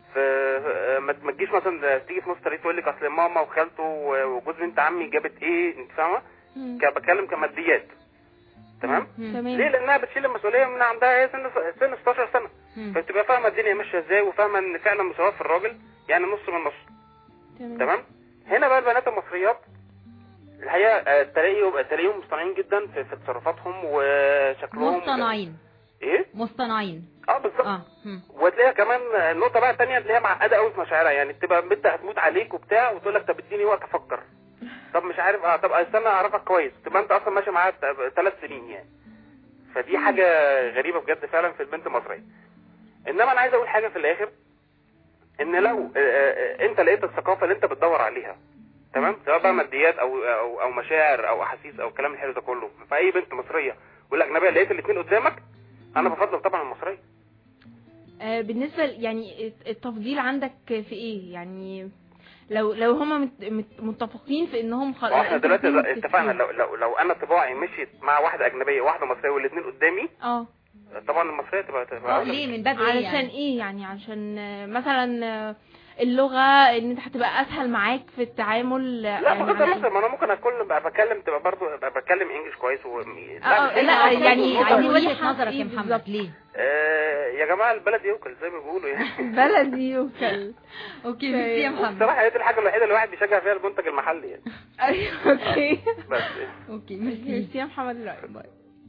في ما ما تجيش مثلا تيجي في نص طريق تقول لك اصل ماما وخالته وجوز بنت عمي جابت ايه انت فاهمه مم. ك- بتكلم كماديات تمام مم. تمام ليه لانها بتشيل المسؤوليه من عندها هي سن سن 16 سنه مم. فبتبقى فاهمه الدنيا ماشيه ازاي وفاهمه ان فعلا مساواه في الراجل يعني نص من نص تمام تمام هنا بقى البنات المصريات الحقيقه آه، تلاقيهم تلاقيهم مصطنعين جدا في, في تصرفاتهم وشكلهم مصطنعين ايه مصطنعين اه بالظبط اه مم. وتلاقيها كمان آه، النقطه بقى الثانيه اللي هي معقده قوي في مشاعرها يعني تبقى بنت هتموت عليك وبتاع وتقول لك طب اديني وقت افكر طب مش عارف اه طب استنى اعرفك كويس تبقى انت اصلا ماشي معاها ثلاث سنين يعني فدي حاجه غريبه بجد فعلا في البنت المصريه انما انا عايز اقول حاجه في الاخر ان لو آه، آه، انت لقيت الثقافه اللي انت بتدور عليها تمام سواء بقى ماديات او او او مشاعر او احاسيس او الكلام الحلو ده كله فاي بنت مصريه والاجنبيه لقيت الاثنين قدامك انا بفضل طبعا المصريه آه، بالنسبة ل- يعني التفضيل عندك في ايه يعني لو لو هما مت- مت- متفقين في انهم خلاص واحنا دلوقتي اتفقنا لو لو لو انا طباعي مشيت مع واحده اجنبيه وواحده مصريه والاثنين قدامي اه طبعا المصريه تبقى تبقى اه أولى. ليه من باب ايه علشان يعني ايه يعني عشان آه، مثلا آه، اللغة ان انت هتبقى اسهل معاك في التعامل آه، لا يعني بغض علشان- النظر ما انا ممكن اكون بقى بتكلم تبقى برضو بقى بتكلم انجلش كويس و... آه، مش هي لا، النقطة. يعني النقطة. عايزين مريحة وجهة نظرك إيه يا محمد بالظبط؟ ليه آه يا جماعه البلد يوكل زي ما بيقولوا يعني بلدي وكل اوكي ميرسي يا محمد بصراحه هي دي الحاجه الوحيده اللي الواحد بيشجع فيها المنتج المحلي يعني ايوه اوكي بس اوكي ميرسي ميرسي يا محمد الرأي باي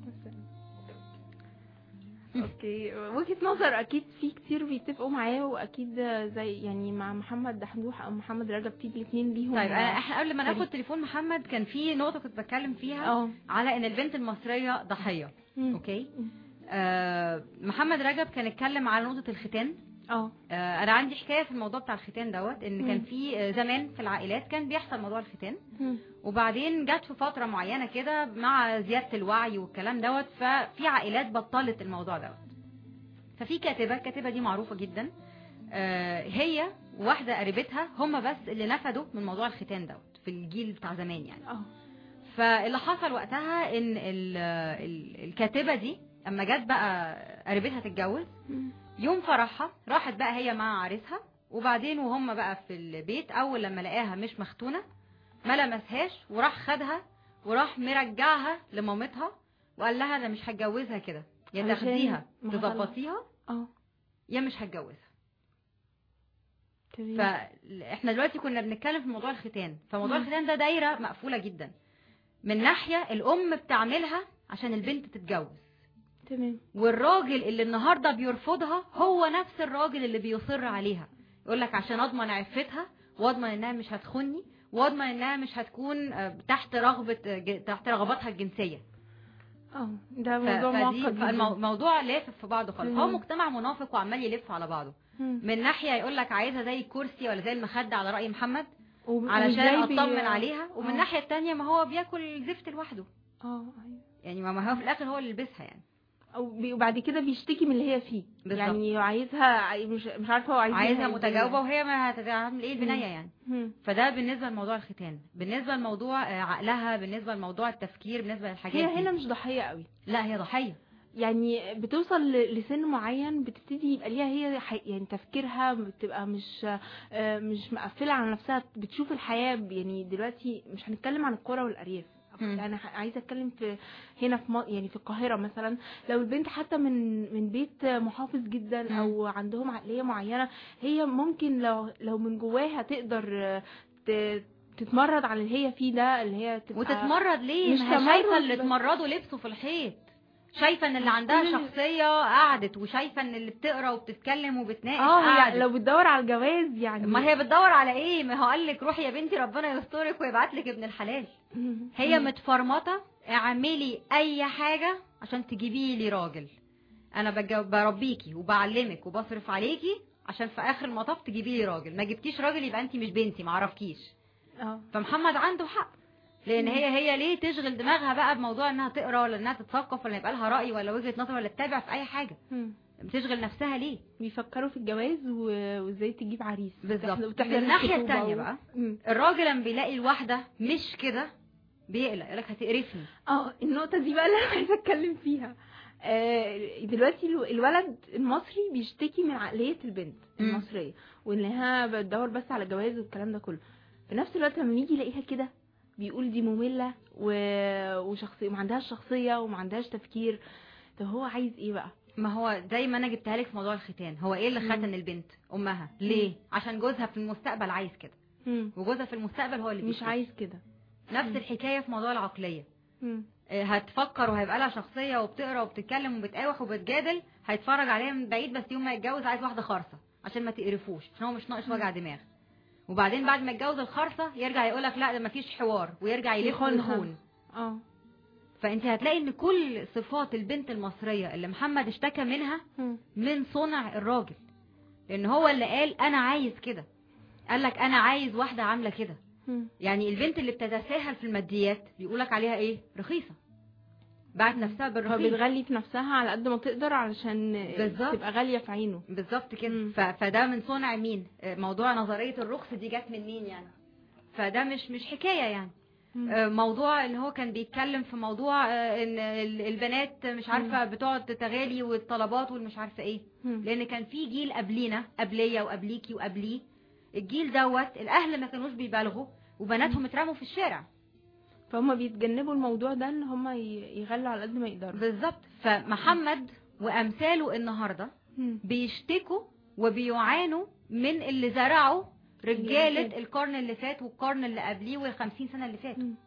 اوكي وجهة نظر اكيد في كتير بيتفقوا معاه واكيد زي يعني مع محمد حمدوح او محمد رجب في الاثنين ليهم طيب انا احنا قبل ما ناخد فريق. تليفون محمد كان في نقطه كنت بتكلم فيها اه على ان البنت المصريه ضحيه مم. اوكي آه محمد رجب كان اتكلم على نقطه الختان اه آه انا عندي حكايه في الموضوع بتاع الختان دوت ان كان مم. في آه، زمان في العائلات كان بيحصل موضوع الختان مم. وبعدين جت في فتره معينه كده مع زياده الوعي والكلام دوت ففي عائلات بطلت الموضوع دوت ففي كاتبه الكاتبه دي معروفه جدا آه، هي واحده قريبتها هم بس اللي نفدوا من موضوع الختان دوت في الجيل بتاع زمان يعني اه فاللي حصل وقتها ان ال- ال- الكاتبه دي اما جت بقى قريبتها تتجوز مم. يوم فرحها راحت بقى هي مع عريسها وبعدين وهم بقى في البيت اول لما لقاها مش مختونه ما لمسهاش وراح خدها وراح مرجعها لمامتها وقال لها انا مش هتجوزها كده يا علشان تاخديها ما خلاص. تظبطيها اه يا مش هتجوزها تمام فاحنا دلوقتي كنا بنتكلم في موضوع الختان فموضوع مم. الختان ده دايره مقفوله جدا من ناحيه الام بتعملها عشان البنت تتجوز تمام والراجل اللي النهارده بيرفضها هو نفس الراجل اللي بيصر عليها يقول لك عشان اضمن عفتها واضمن انها مش هتخني واضمن انها مش هتكون آه، تحت رغبه آه، ج- تحت رغباتها الجنسيه اه ده ف- موضوع فدي- معقد جدا. فالموضوع لافف في بعضه خالص هو مم. مجتمع منافق وعمال يلف على بعضه مم. من ناحيه يقول لك عايزها زي الكرسي ولا زي المخده على راي محمد وب- علشان وإزاي بي- اطمن عليها ومن آه. الناحيه التانية ما هو بياكل زفت لوحده اه ايوه يعني ما ما هو في الاخر هو اللي لبسها يعني او بي- وبعد كده بيشتكي من اللي هي فيه بالظبط. يعني عايزها عاي- مش مش عارفه هو عايزها عايزها إزاي. متجاوبه وهي ما هتعمل ايه البنايه يعني مم. فده بالنسبه لموضوع الختان بالنسبه لموضوع آه، عقلها بالنسبه لموضوع التفكير بالنسبه للحاجات هي دي هنا مش ضحيه قوي لا هي ضحيه يعني بتوصل ل- لسن معين بتبتدي يبقى ليها هي حي- يعني تفكيرها بتبقى مش آه، مش مقفله على نفسها بتشوف الحياه ب- يعني دلوقتي مش هنتكلم عن القرى والارياف مم. انا ح- عايزه اتكلم في هنا في م- يعني في القاهره مثلا لو البنت حتى من من بيت محافظ جدا مم. او عندهم عقليه معينه هي ممكن لو لو من جواها تقدر آه، ت- تتمرد على اللي هي فيه ده اللي هي تبقى وتتمرد ليه مش ما هي شايفه تمرد اللي بس. اتمردوا لبسوا في الحيط شايفه ان اللي مش عندها كل- شخصيه قعدت وشايفه ان اللي بتقرا وبتتكلم وبتناقش اه هي قعدت لو بتدور على الجواز يعني ما هي بتدور على ايه ما هو قال لك روحي يا بنتي ربنا يسترك ويبعت لك ابن الحلال هي متفرمطه اعملي اي حاجه عشان تجيبي لي راجل انا بج- بربيكي وبعلمك وبصرف عليكي عشان في اخر المطاف تجيبي لي راجل ما جبتيش راجل يبقى انت مش بنتي ما عرفكيش اه فمحمد عنده حق لان هي هي ليه تشغل دماغها بقى بموضوع انها تقرا ولا انها تتثقف ولا يبقى لها راي ولا وجهه نظر ولا تتابع في اي حاجه مم. بتشغل نفسها ليه بيفكروا في الجواز و- وازاي تجيب عريس بالظبط. وتحضر- وتحضر من الناحية الخطوبة التانية و- بقى. مم. الراجل لما بيلاقي الواحده مش كده بيقلق يقول لك هتقرفني اه النقطة دي بقى اللي انا عايزة اتكلم فيها آه، دلوقتي الو- الولد المصري بيشتكي من عقلية البنت مم. المصرية وانها بتدور بس على جواز والكلام ده كله في نفس الوقت لما يجي يلاقيها كده بيقول دي مملة و... وشخصية ما عندهاش شخصية وما عندهاش تفكير طب هو عايز ايه بقى ما هو زي ما انا جبتها لك في موضوع الختان هو ايه اللي مم. ختن البنت امها ليه عشان جوزها في المستقبل عايز كده مم. وجوزها في المستقبل هو اللي مش بيشتكي. عايز كده نفس مم. الحكايه في موضوع العقليه مم. آه، هتفكر وهيبقى لها شخصيه وبتقرا وبتتكلم وبتقاوح وبتجادل هيتفرج عليها من بعيد بس يوم ما يتجوز عايز واحده خارصه عشان ما تقرفوش عشان هو مش ناقص وجع دماغ وبعدين بعد ما يتجوز الخارصه يرجع يقول لك لا ده مفيش حوار ويرجع يلف يخونها. ويخون اه فانت هتلاقي ان كل صفات البنت المصريه اللي محمد اشتكى منها مم. من صنع الراجل لان هو اللي قال انا عايز كده قال لك انا عايز واحده عامله كده مم. يعني البنت اللي بتتساهل في الماديات بيقولك عليها ايه رخيصه باعت نفسها بالرخيص فبتغلي في نفسها على قد ما تقدر علشان بالظبط. تبقى غالية في عينه بالظبط كده مم. ف... فده من صنع مين آه، موضوع نظريه الرخص دي جت من مين يعني فده مش مش حكايه يعني مم. آه، موضوع ان هو كان بيتكلم في موضوع آه، ان ال- البنات مش عارفه بتقعد تتغالي والطلبات والمش عارفه ايه مم. لان كان في جيل قبلينا قبليه وقبليكي وقبليه الجيل دوت الاهل ما كانوش بيبالغوا وبناتهم اترموا في الشارع فهم بيتجنبوا الموضوع ده ان هم ي- يغلوا على قد ما يقدروا بالظبط فمحمد وامثاله النهارده مم. بيشتكوا وبيعانوا من اللي زرعوا اللي رجاله فات. القرن اللي فات والقرن اللي قبليه والخمسين سنه اللي فاتوا مم.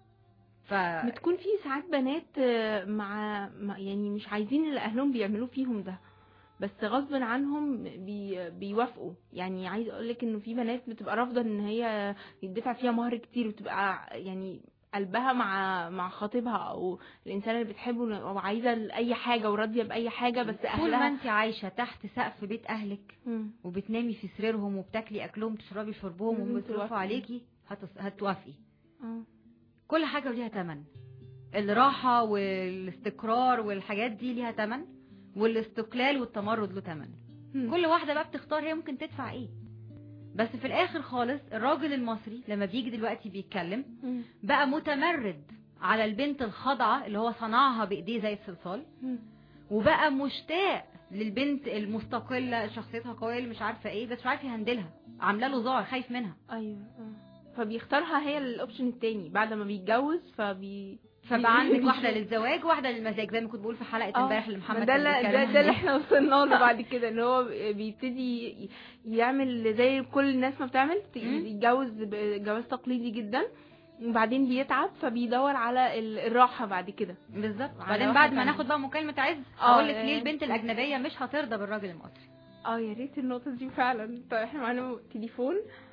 ف بتكون في ساعات بنات آه، مع مع- يعني مش عايزين اللي اهلهم بيعملوه فيهم ده بس غصب عنهم بي بيوافقوا يعني عايز اقول لك انه في بنات بتبقى رافضه ان هي يدفع فيها مهر كتير وتبقى يعني قلبها مع مع خطيبها او الانسان اللي بتحبه او عايزه اي حاجه وراضيه باي حاجه بس طول ما اهلها انت عايشه تحت سقف بيت اهلك مم. وبتنامي في سريرهم وبتاكلي اكلهم تشربي شربهم لازم وهم بيصرفوا توافقي. عليكي هتص... هتوافقي اه كل حاجه ليها تمن الراحه والاستقرار والحاجات دي ليها تمن والاستقلال والتمرد له تمن مم. كل واحده بقى بتختار هي ممكن تدفع ايه بس في الاخر خالص الراجل المصري لما بيجي دلوقتي بيتكلم مم. بقى متمرد على البنت الخاضعه اللي هو صنعها بايديه زي الصلصال مم. وبقى مشتاق للبنت المستقله شخصيتها قويه اللي مش عارفه ايه بس مش عارف يهندلها عامله له ذعر خايف منها ايوه اه فبيختارها هي الاوبشن التاني بعد ما بيتجوز فبي فبقى عندك بي- واحده للزواج واحده للمزاج زي ما كنت بقول في حلقه اه، امبارح اللي ما محمد ده كان اللي- ده, بيتكلم ده اللي عنها. احنا وصلنا له بعد كده ان هو بيبتدي ي- يعمل زي كل الناس ما بتعمل ت- مم. يتجوز ب- جواز تقليدي جدا وبعدين بيتعب فبيدور على ال- الراحه بعد كده بالظبط على بعدين واحدة بعد ما تانية. ناخد بقى مكالمه عز اه، اقول لك اه. ليه البنت الاجنبيه مش هترضى بالراجل المصري اه يا ريت النقطه دي فعلا طيب احنا معانا تليفون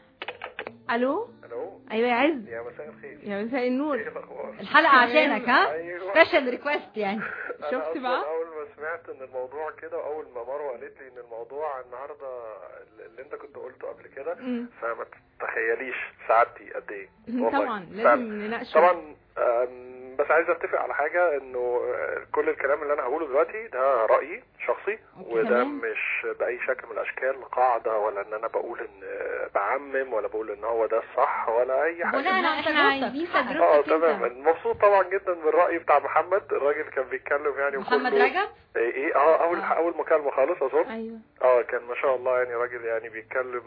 الو الو ايوه يا عز يا مساء الخير يا مساء النور ايه الاخبار الحلقه عشانك ها ايوه سبيشال ريكويست يعني أنا شفت أصلاً بقى؟ اول ما سمعت ان الموضوع كده واول ما مروه قالت لي ان الموضوع النهارده اللي انت كنت قلته قبل كده مم. فما تتخيليش سعادتي قد ايه والله. طبعا فعلا. لازم نناقشه طبعا آم، بس بس عايز اتفق على حاجه انه آه، كل الكلام اللي انا هقوله دلوقتي ده رايي شخصي وده تمام. مش باي شكل من الاشكال قاعده ولا ان انا بقول ان آه، بعمم ولا بقول ان هو ده الصح ولا اي حاجه بناء على احنا عايزين تجربتك اه تجربتك تمام انت مبسوط طبعا جدا بالراي بتاع محمد الراجل كان بيتكلم يعني محمد وكله- رجب ايه ايه اه اول آه. اول مكالمه خالص اظن ايوه اه كان ما شاء الله يعني راجل يعني بيتكلم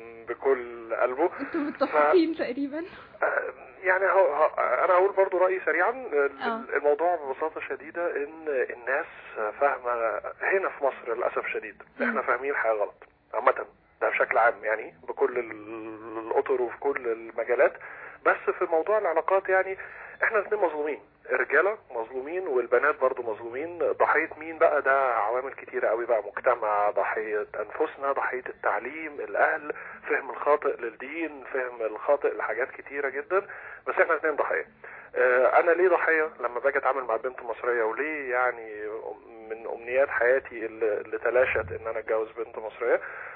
بكل قلبه انتوا متفقين تقريبا آه، يعني هو هو انا هقول برضو رايي سريعا ال- آه. الموضوع ببساطه شديده ان الناس فاهمه هنا في مصر للاسف شديد احنا فاهمين الحياه غلط عامه ده بشكل عام يعني بكل ال- الاطر وفي كل المجالات بس في موضوع العلاقات يعني احنا الاثنين مظلومين الرجاله مظلومين والبنات برضو مظلومين ضحيه مين بقى ده عوامل كتيره قوي بقى مجتمع ضحيه انفسنا ضحيه التعليم الاهل فهم الخاطئ للدين فهم الخاطئ لحاجات كتيره جدا بس احنا الاثنين ضحيه آه، انا ليه ضحيه لما باجي اتعامل مع بنت مصريه وليه يعني من امنيات حياتي اللي اللي تلاشت ان انا اتجوز بنت مصريه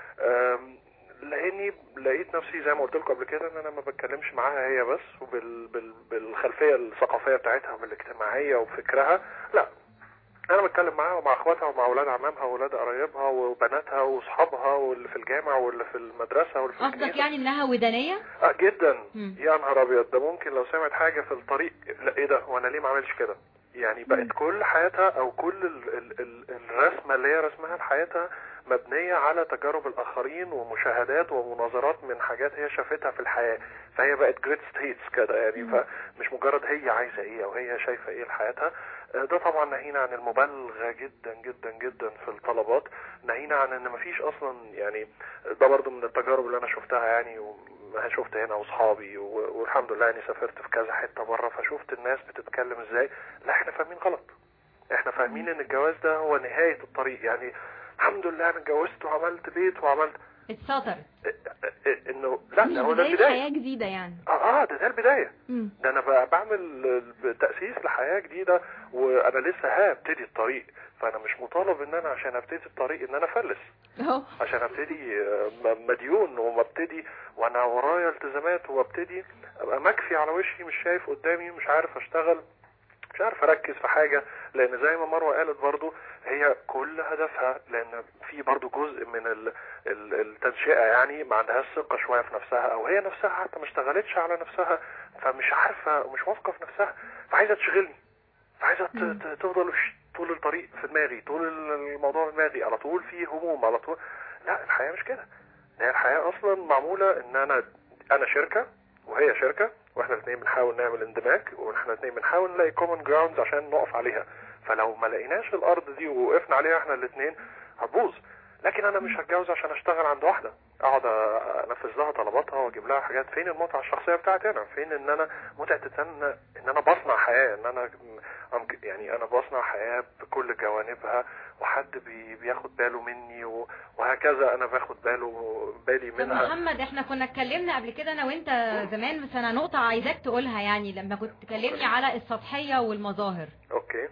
آم، لاني لقيت نفسي زي ما قلت لكم قبل كده ان انا ما بتكلمش معاها هي بس وبال بال بالخلفيه الثقافيه بتاعتها وبالاجتماعيه وفكرها لا انا بتكلم معاها ومع اخواتها ومع اولاد عمامها واولاد قرايبها وبناتها واصحابها واللي في الجامع واللي في المدرسه واللي في قصدك الكنيسة. يعني انها ودانيه اه جدا مم. يا نهار ابيض ده ممكن لو سمعت حاجه في الطريق لا ايه ده وانا ليه ما عملش كده يعني بقت كل حياتها او كل ال ال ال الرسمه اللي هي رسمها لحياتها مبنيه على تجارب الاخرين ومشاهدات ومناظرات من حاجات هي شافتها في الحياه فهي بقت جريت ستيتس كده يعني فمش مجرد هي عايزه ايه او هي شايفه ايه لحياتها آه، ده طبعا ناهينا عن المبالغه جدا جدا جدا في الطلبات ناهينا عن ان مفيش اصلا يعني ده برضو من التجارب اللي انا شفتها يعني وما شفت هنا واصحابي و- والحمد لله يعني سافرت في كذا حته بره فشفت الناس بتتكلم ازاي لا احنا فاهمين غلط احنا فاهمين ان الجواز ده هو نهايه الطريق يعني الحمد لله انا اتجوزت وعملت بيت وعملت اتسطر اه- اه- انه لا ده هو ده بداية البدايه حياة جديدة يعني اه اه ده ده البدايه مم. ده انا بقى بعمل تأسيس لحياة جديدة وانا لسه هبتدي الطريق فانا مش مطالب ان انا عشان ابتدي الطريق ان انا افلس اهو عشان ابتدي آه، م- مديون ومبتدي وانا ورايا التزامات وابتدي ابقى مكفي على وشي مش شايف قدامي مش عارف اشتغل مش عارف اركز في حاجة لان زي ما مروة قالت برضو هي كل هدفها لان في برضو جزء من ال- ال- التنشئة يعني ما عندهاش ثقة شوية في نفسها او هي نفسها حتى ما اشتغلتش على نفسها فمش عارفة ومش واثقة في نفسها فعايزة تشغلني فعايزة ت- ت- تفضل ش- طول الطريق في دماغي طول الموضوع في دماغي على طول في هموم على طول لا الحياة مش كده هي الحياة اصلا معمولة ان انا انا شركة وهي شركة واحنا الاثنين بنحاول نعمل اندماج واحنا الاثنين بنحاول نلاقي كومن جراوندز عشان نقف عليها فلو ما لقيناش الارض دي ووقفنا عليها احنا الاثنين هتبوظ لكن انا مش هتجوز عشان اشتغل عند واحده اقعد انفذ لها طلباتها واجيب لها حاجات فين المتعه الشخصيه بتاعتي انا فين ان انا متعه ان ان انا بصنع حياه ان انا أم- يعني انا بصنع حياه بكل جوانبها وحد بي بياخد باله مني و- وهكذا انا باخد باله بالي طب منها محمد احنا كنا اتكلمنا قبل كده انا وانت زمان بس انا نقطة عايزاك تقولها يعني لما كنت تكلمني على السطحية والمظاهر اوكي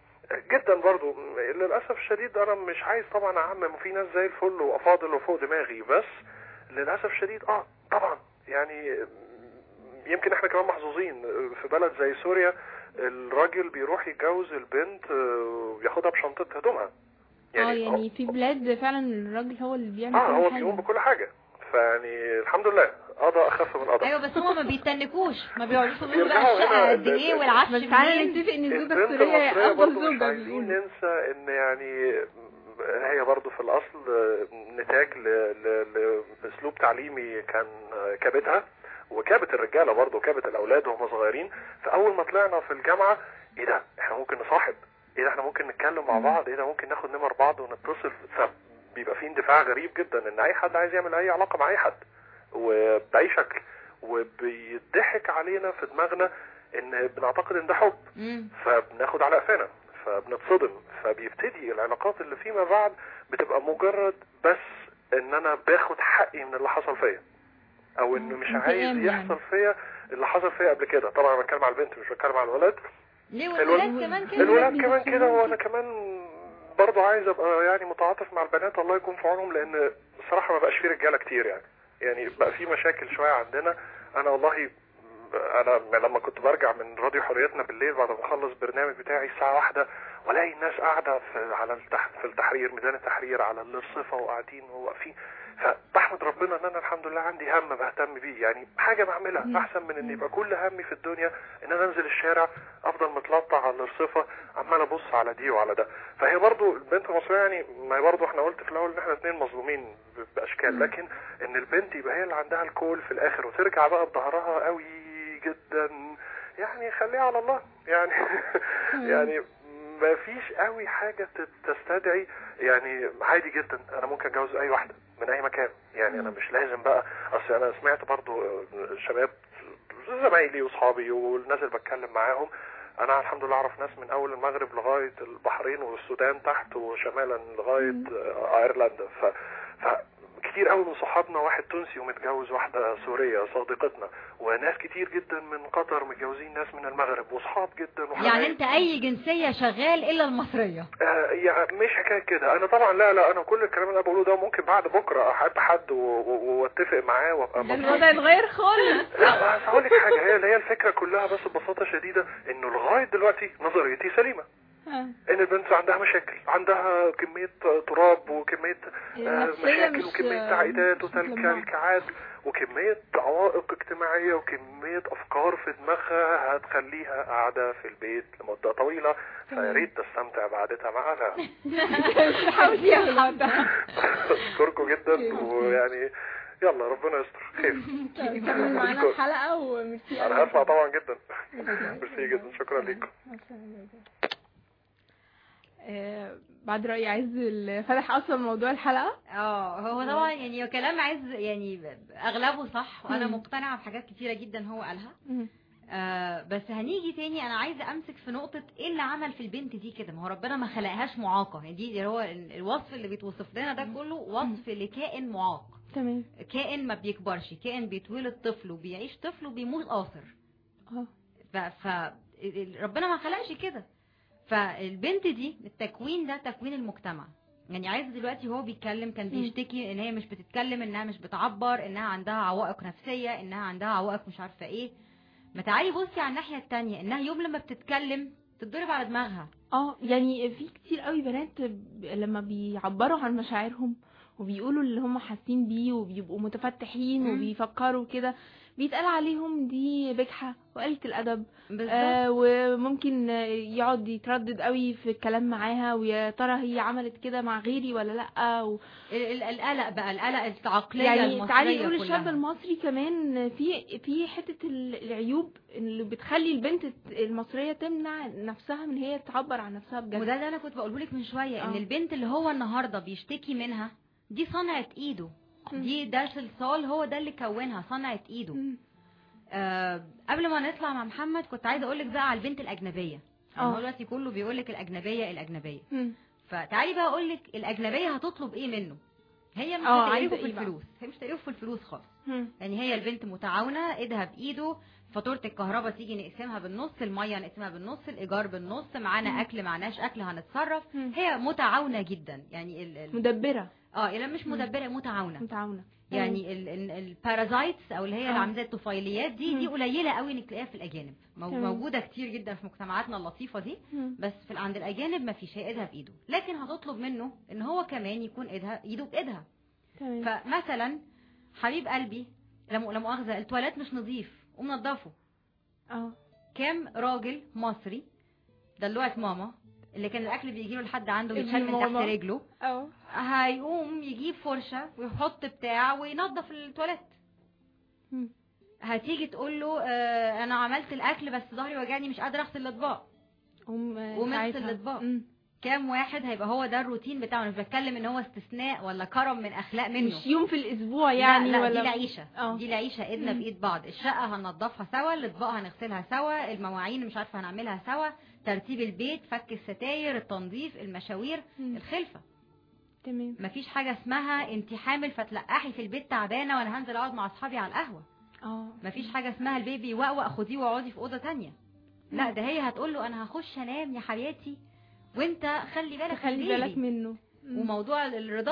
جدا برضو للاسف الشديد انا مش عايز طبعا اعمم وفي ناس زي الفل وافاضل وفوق دماغي بس للاسف الشديد اه طبعا يعني يمكن احنا كمان محظوظين في بلد زي سوريا الراجل بيروح يتجوز البنت آه، وياخدها بشنطة هدومها اه يعني في بلاد فعلا الراجل هو اللي بيعمل اه هو كل بيقوم حاجة بكل حاجة فيعني الحمد لله قضى اخف من قضى ايوه بس هما ما بيتنكوش ما بيقعدوش يقولوا بقى بيرجعوا هنا الشقة قد ال- ايه ال- والعفش بس تعالى منين نتفق ان الزوجة البنت السورية هي المصرية افضل برضو مش زوجة عايزين بيقولوا ننسى ان يعني هي برضو في الاصل نتاج ل- ل- لاسلوب تعليمي كان كابتها وكابت الرجالة برضو كابت الاولاد وهم صغيرين فاول ما طلعنا في الجامعة ايه ده احنا ممكن نصاحب ايه ده احنا ممكن نتكلم مع بعض ايه ده ممكن ناخد نمر بعض ونتصل فبيبقى في اندفاع غريب جدا ان اي حد عايز يعمل اي علاقة مع اي حد وبأي شكل وبيضحك علينا في دماغنا ان بنعتقد ان ده حب مم. فبناخد على قفانا فبنتصدم فبيبتدي العلاقات اللي فيما بعد بتبقى مجرد بس ان انا باخد حقي من اللي حصل فيا او انه مش انتقام عايز يعني. يحصل فيا اللي حصل فيا قبل كده طبعا انا بتكلم على البنت مش بتكلم على الولد ليه الولاد- والولاد كمان كده الولاد بيبقوا كمان كده كمان وانا كمان برضه عايز ابقى يعني متعاطف مع البنات الله يكون في عونهم لان الصراحه ما بقاش في رجاله كتير يعني يعني بقى في مشاكل شويه عندنا انا والله انا لما كنت برجع من راديو حريتنا بالليل بعد ما اخلص برنامج بتاعي الساعه واحدة والاقي الناس قاعده في على التح... في التحرير ميدان التحرير على الرصفه وقاعدين وواقفين فبحمد ربنا ان انا الحمد لله عندي هم بهتم بيه يعني حاجه بعملها احسن من ان يبقى كل همي في الدنيا ان انا انزل الشارع افضل متلطع على الرصفه عمال ابص على دي وعلى ده فهي برضو البنت المصريه يعني ما هي برضو احنا قلت في الاول ان احنا اتنين مظلومين ب- باشكال لكن ان البنت يبقى هي اللي عندها الكول في الاخر وترجع بقى بظهرها قوي جدا يعني خليها على الله يعني يعني ما فيش قوي حاجة تت- تستدعي يعني عادي جدا انا ممكن اتجوز اي واحدة من اي مكان يعني انا مش لازم بقى اصل انا سمعت برضو آه، شباب زمايلي واصحابي والناس اللي بتكلم معاهم انا الحمد لله اعرف ناس من اول المغرب لغايه البحرين والسودان تحت وشمالا لغايه آه، ايرلندا ف ف كتير قوي من صحابنا واحد تونسي ومتجوز واحده سوريه صديقتنا وناس كتير جدا من قطر متجوزين ناس من المغرب واصحاب جدا يعني وحبايب. انت اي جنسية شغال الا المصرية آه، يعني مش حكايه كده انا طبعا لا لا انا كل الكلام اللي انا بقوله ده ممكن بعد بكره احب حد و- و- واتفق معاه وابقى مبسوط الوضع اتغير خالص لا بس هقول لك حاجه هي هي الفكره كلها بس ببساطه شديده انه لغايه دلوقتي نظريتي سليمه آه. ان البنت عندها مشاكل عندها كميه تراب وكميه آه، نفسية مشاكل مش- وكميه تعقيدات مش متلمعة. وتلكيكات وكميه عوائق اجتماعيه وكميه افكار في دماغها هتخليها قاعده في البيت لمده طويله فيا ريت تستمتع بقعدتها معانا حاولي يا حاضر اشكركم جدا ويعني يلا ربنا يستر خير كمل معانا الحلقة وميرسي انا هسمع طبعا جدا ميرسي جدا شكرا لكم آه، بعد رأي عز اللي فتح أصلا موضوع الحلقة اه هو طبعا يعني كلام عز يعني اغلبه صح وانا مم. مقتنعه بحاجات كتيره جدا هو قالها آه بس هنيجي تاني انا عايزه امسك في نقطه ايه اللي عمل في البنت دي كده ما هو ربنا ما خلقهاش معاقه يعني دي اللي هو ال- الوصف اللي بيتوصف لنا ده كله وصف لكائن معاق تمام كائن ما بيكبرش كائن بيتولد طفل وبيعيش طفل وبيموت قاصر اه ف, ف ال- ربنا ما خلقش كده فالبنت دي التكوين ده تكوين المجتمع يعني عايز دلوقتي هو بيتكلم كان بيشتكي ان هي مش بتتكلم انها مش بتعبر انها عندها عوائق نفسية انها عندها عوائق مش عارفة ايه ما تعالي بصي على الناحية التانية انها يوم لما بتتكلم تتضرب على دماغها اه يعني في كتير قوي بنات ب- لما بيعبروا عن مشاعرهم وبيقولوا اللي هم حاسين بيه وبيبقوا متفتحين مم. وبيفكروا كده بيتقال عليهم دي بجحة وقلة الأدب بالظبط آه وممكن آه، يقعد يتردد قوي في الكلام معاها ويا ترى هي عملت كده مع غيري ولا لأ و... ال- ال- القلق بقى القلق العقلية يعني المصرية تعالي نقول الشاب كلها. المصري كمان في في حته ال- العيوب اللي بتخلي البنت المصريه تمنع نفسها من هي تعبر عن نفسها بجد وده اللي انا كنت بقوله لك من شويه ان آه. البنت اللي هو النهارده بيشتكي منها دي صنعه ايده مم. دي ده صلصال هو ده اللي كونها صنعه ايده مم. آه قبل ما نطلع مع محمد كنت عايزه اقول لك بقى على البنت الاجنبيه يعني آه. هو دلوقتي كله بيقول لك الاجنبيه الاجنبيه مم. فتعالي بقى اقول لك الاجنبيه هتطلب ايه منه هي مش آه، هتقرفه عايزة في إيه بقى؟ الفلوس هي مش هتقرفه في الفلوس خالص مم. يعني هي البنت متعاونه ايدها بايده فاتوره الكهرباء تيجي نقسمها بالنص الميه نقسمها بالنص الايجار بالنص معانا اكل معناش اكل هنتصرف مم. هي متعاونه جدا يعني ال ال مدبره اه لا مش مدبره متعاونه متعاونه يعني البارازايتس او اللي هي آه. العامله زي الطفيليات دي دي مم. قليله قوي انك تلاقيها في الاجانب مو- تمام. موجوده كتير جدا في مجتمعاتنا اللطيفه دي مم. بس في عند الاجانب ما فيش هي ايدها بايده لكن هتطلب منه ان هو كمان يكون ايدها ايده بايدها تمام فمثلا حبيب قلبي لا مؤ- لا مؤاخذه التواليت مش نظيف قوم نضفه اه كام راجل مصري دلوعة ماما اللي كان الاكل بيجي له لحد عنده ابن ويتشال من تحت ماما. رجله اه هيقوم يجيب فرشه ويحط بتاع وينظف التواليت مم. هتيجي تقول له آه انا عملت الاكل بس ظهري وجعني مش قادره اغسل الاطباق قوم آه، ومغسل ساعتها. الأطباق. مم. كام واحد هيبقى هو ده الروتين بتاعه أنا مش بتكلم ان هو استثناء ولا كرم من اخلاق منه مش يوم في الاسبوع يعني لا لا ولا دي العيشه اه. دي العيشه ايدنا مم. بايد بعض الشقه هننضفها سوا الاطباق هنغسلها سوا المواعين مش عارفه هنعملها سوا ترتيب البيت فك الستاير التنظيف المشاوير مم. الخلفه تمام مفيش حاجه اسمها انت حامل فتلقحي في البيت تعبانه وانا هنزل اقعد مع اصحابي على القهوه اه مفيش حاجه اسمها البيبي يوقوق خديه واقعدي في اوضه تانية لا ده هي هتقول له انا هخش انام يا حياتي وانت خلي بالك من خلي البيبي. بالك منه مم. وموضوع الرضاعة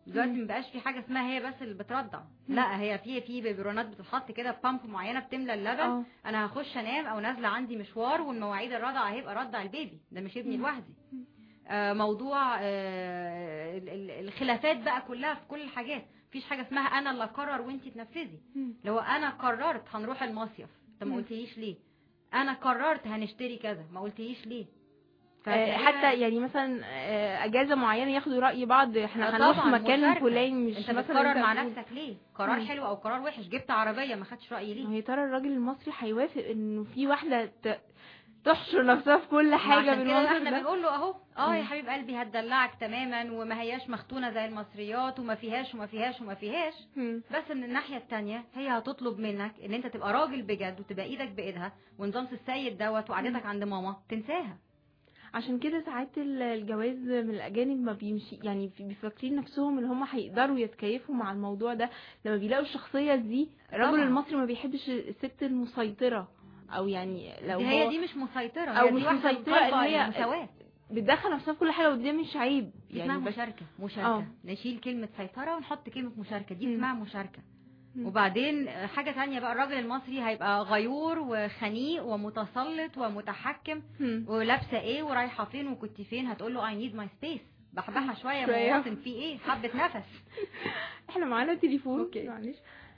دلوقتي مبقاش في حاجه اسمها هي بس اللي بترضع لا هي في في بيبرونات بتتحط كده بامب معينه بتملى اللبن اه انا هخش انام او نازله عندي مشوار والمواعيد الرضع هيبقى رضع البيبي ده مش ابني لوحدي آه، موضوع آه، ال- ال- الخلافات بقى كلها في كل الحاجات مفيش حاجه اسمها انا اللي اقرر وانت تنفذي مم. لو انا قررت هنروح المصيف انت ما مم. قلتليش ليه انا قررت هنشتري كذا ما قلتليش ليه آه، فتقريباً- حتى يعني مثلا آه، اجازه معينه ياخدوا راي بعض احنا آه، هنروح طبعاً، مكان مشاركة. فلاني مش انت مثلا بتقرر مع تقول- نفسك ليه قرار مم. حلو او قرار وحش جبت عربيه ما خدتش رايي ليه هي ترى الراجل المصري هيوافق انه في واحده ت- تحشر نفسها في كل ما حاجه عشان كده بالمنظر احنا ده بنقول له اهو اه يا مم. حبيب قلبي هتدلعك تماما وما هياش مختونه زي المصريات وما فيهاش وما فيهاش وما فيهاش مم. بس من الناحيه التانية هي هتطلب منك ان انت تبقى راجل بجد وتبقى ايدك بايدها ونظام السيد دوت وقعدتك عند ماما تنساها عشان كده ساعات ال- الجواز من الاجانب ما بيمشي يعني في- بيفكرين نفسهم ان هم هيقدروا يتكيفوا مع الموضوع ده لما بيلاقوا الشخصيه دي الرجل طبعاً. المصري ما بيحبش الست المسيطره او يعني لو دي هو هي دي مش مسيطره أو هي دي مش واحدة مسيطرة، مطالبة إن هي- المساواة. بتدخل نفسها في كل حاجه وده مش عيب دي يعني اسمها بس مشاركه مشاركه آه. نشيل كلمه سيطره ونحط كلمه مشاركه دي مم. اسمها مشاركه مم. وبعدين حاجة تانية بقى الراجل المصري هيبقى غيور وخنيق ومتسلط ومتحكم مم. ولابسة ايه ورايحة فين وكنت فين هتقول له I need my space بحبحها شوية شوية. مواطن في ايه حبة نفس احنا معانا تليفون أوكي. معلش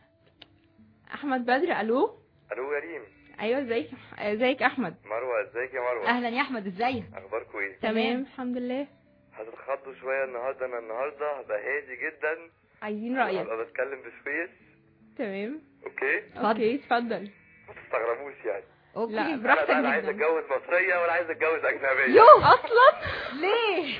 احمد بدر الو الو يا ريم ايوه ازيك ازيك احمد مروه ازيك يا مروه اهلا يا احمد ازيك اخباركم ايه تمام الحمد لله هتتخضوا شويه النهارده انا النهارده هبقى هادي جدا عايزين رايك هبقى بتكلم بسبيس تمام اوكي اوكي اتفضل ما تستغربوش يعني اوكي لا انا براحتك بقى لا عايز جدا اتجوز مصريه ولا عايز اتجوز اجنبيه يوه اصلا ليه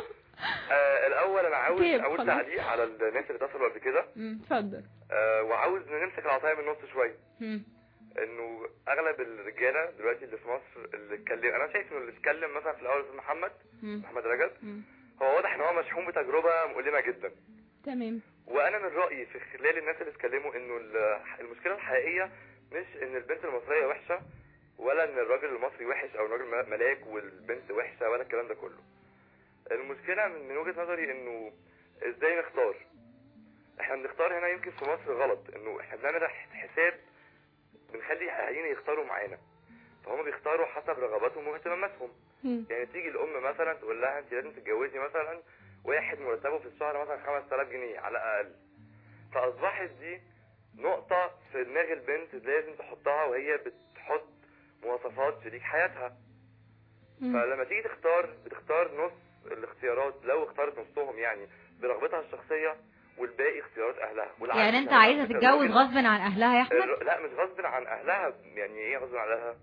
آه الاول انا عاوز طيب، اقول خلاص. تعليق على الناس اللي اتصلوا قبل كده مم. اتفضل آه وعاوز نمسك العصايه من النص شويه مم. انه اغلب الرجاله دلوقتي اللي في مصر اللي اتكلم انا شايف انه اللي اتكلم مثلا في الاول استاذ محمد مم. محمد رجب مم. هو واضح ان هو مشحون بتجربه مؤلمه جدا تمام وانا من رايي في خلال الناس اللي اتكلموا انه ال- المشكله الحقيقيه مش ان البنت المصريه وحشه ولا ان الراجل المصري وحش او الراجل م- ملاك والبنت وحشه ولا الكلام ده كله المشكله من من وجهه نظري انه ازاي نختار احنا بنختار هنا يمكن في مصر غلط انه احنا بنعمل ح- حساب بنخلي اهالينا يختاروا معانا فهم بيختاروا حسب رغباتهم واهتماماتهم مم. يعني تيجي الام مثلا تقول لها انت لازم تتجوزي مثلا واحد مرتبه في الشهر مثلا 5000 جنيه على الاقل فاصبحت دي نقطة في دماغ البنت لازم تحطها وهي بتحط مواصفات شريك حياتها مم. فلما تيجي تختار بتختار نص الاختيارات لو اختارت نصهم يعني برغبتها الشخصية والباقي اختيارات اهلها والعكس يعني انت كمان. عايزة على فكرة تتجوز الراجل- غصب عن اهلها يا احمد الر- لا مش غصب عن اهلها يعني ايه غصب عن اهلها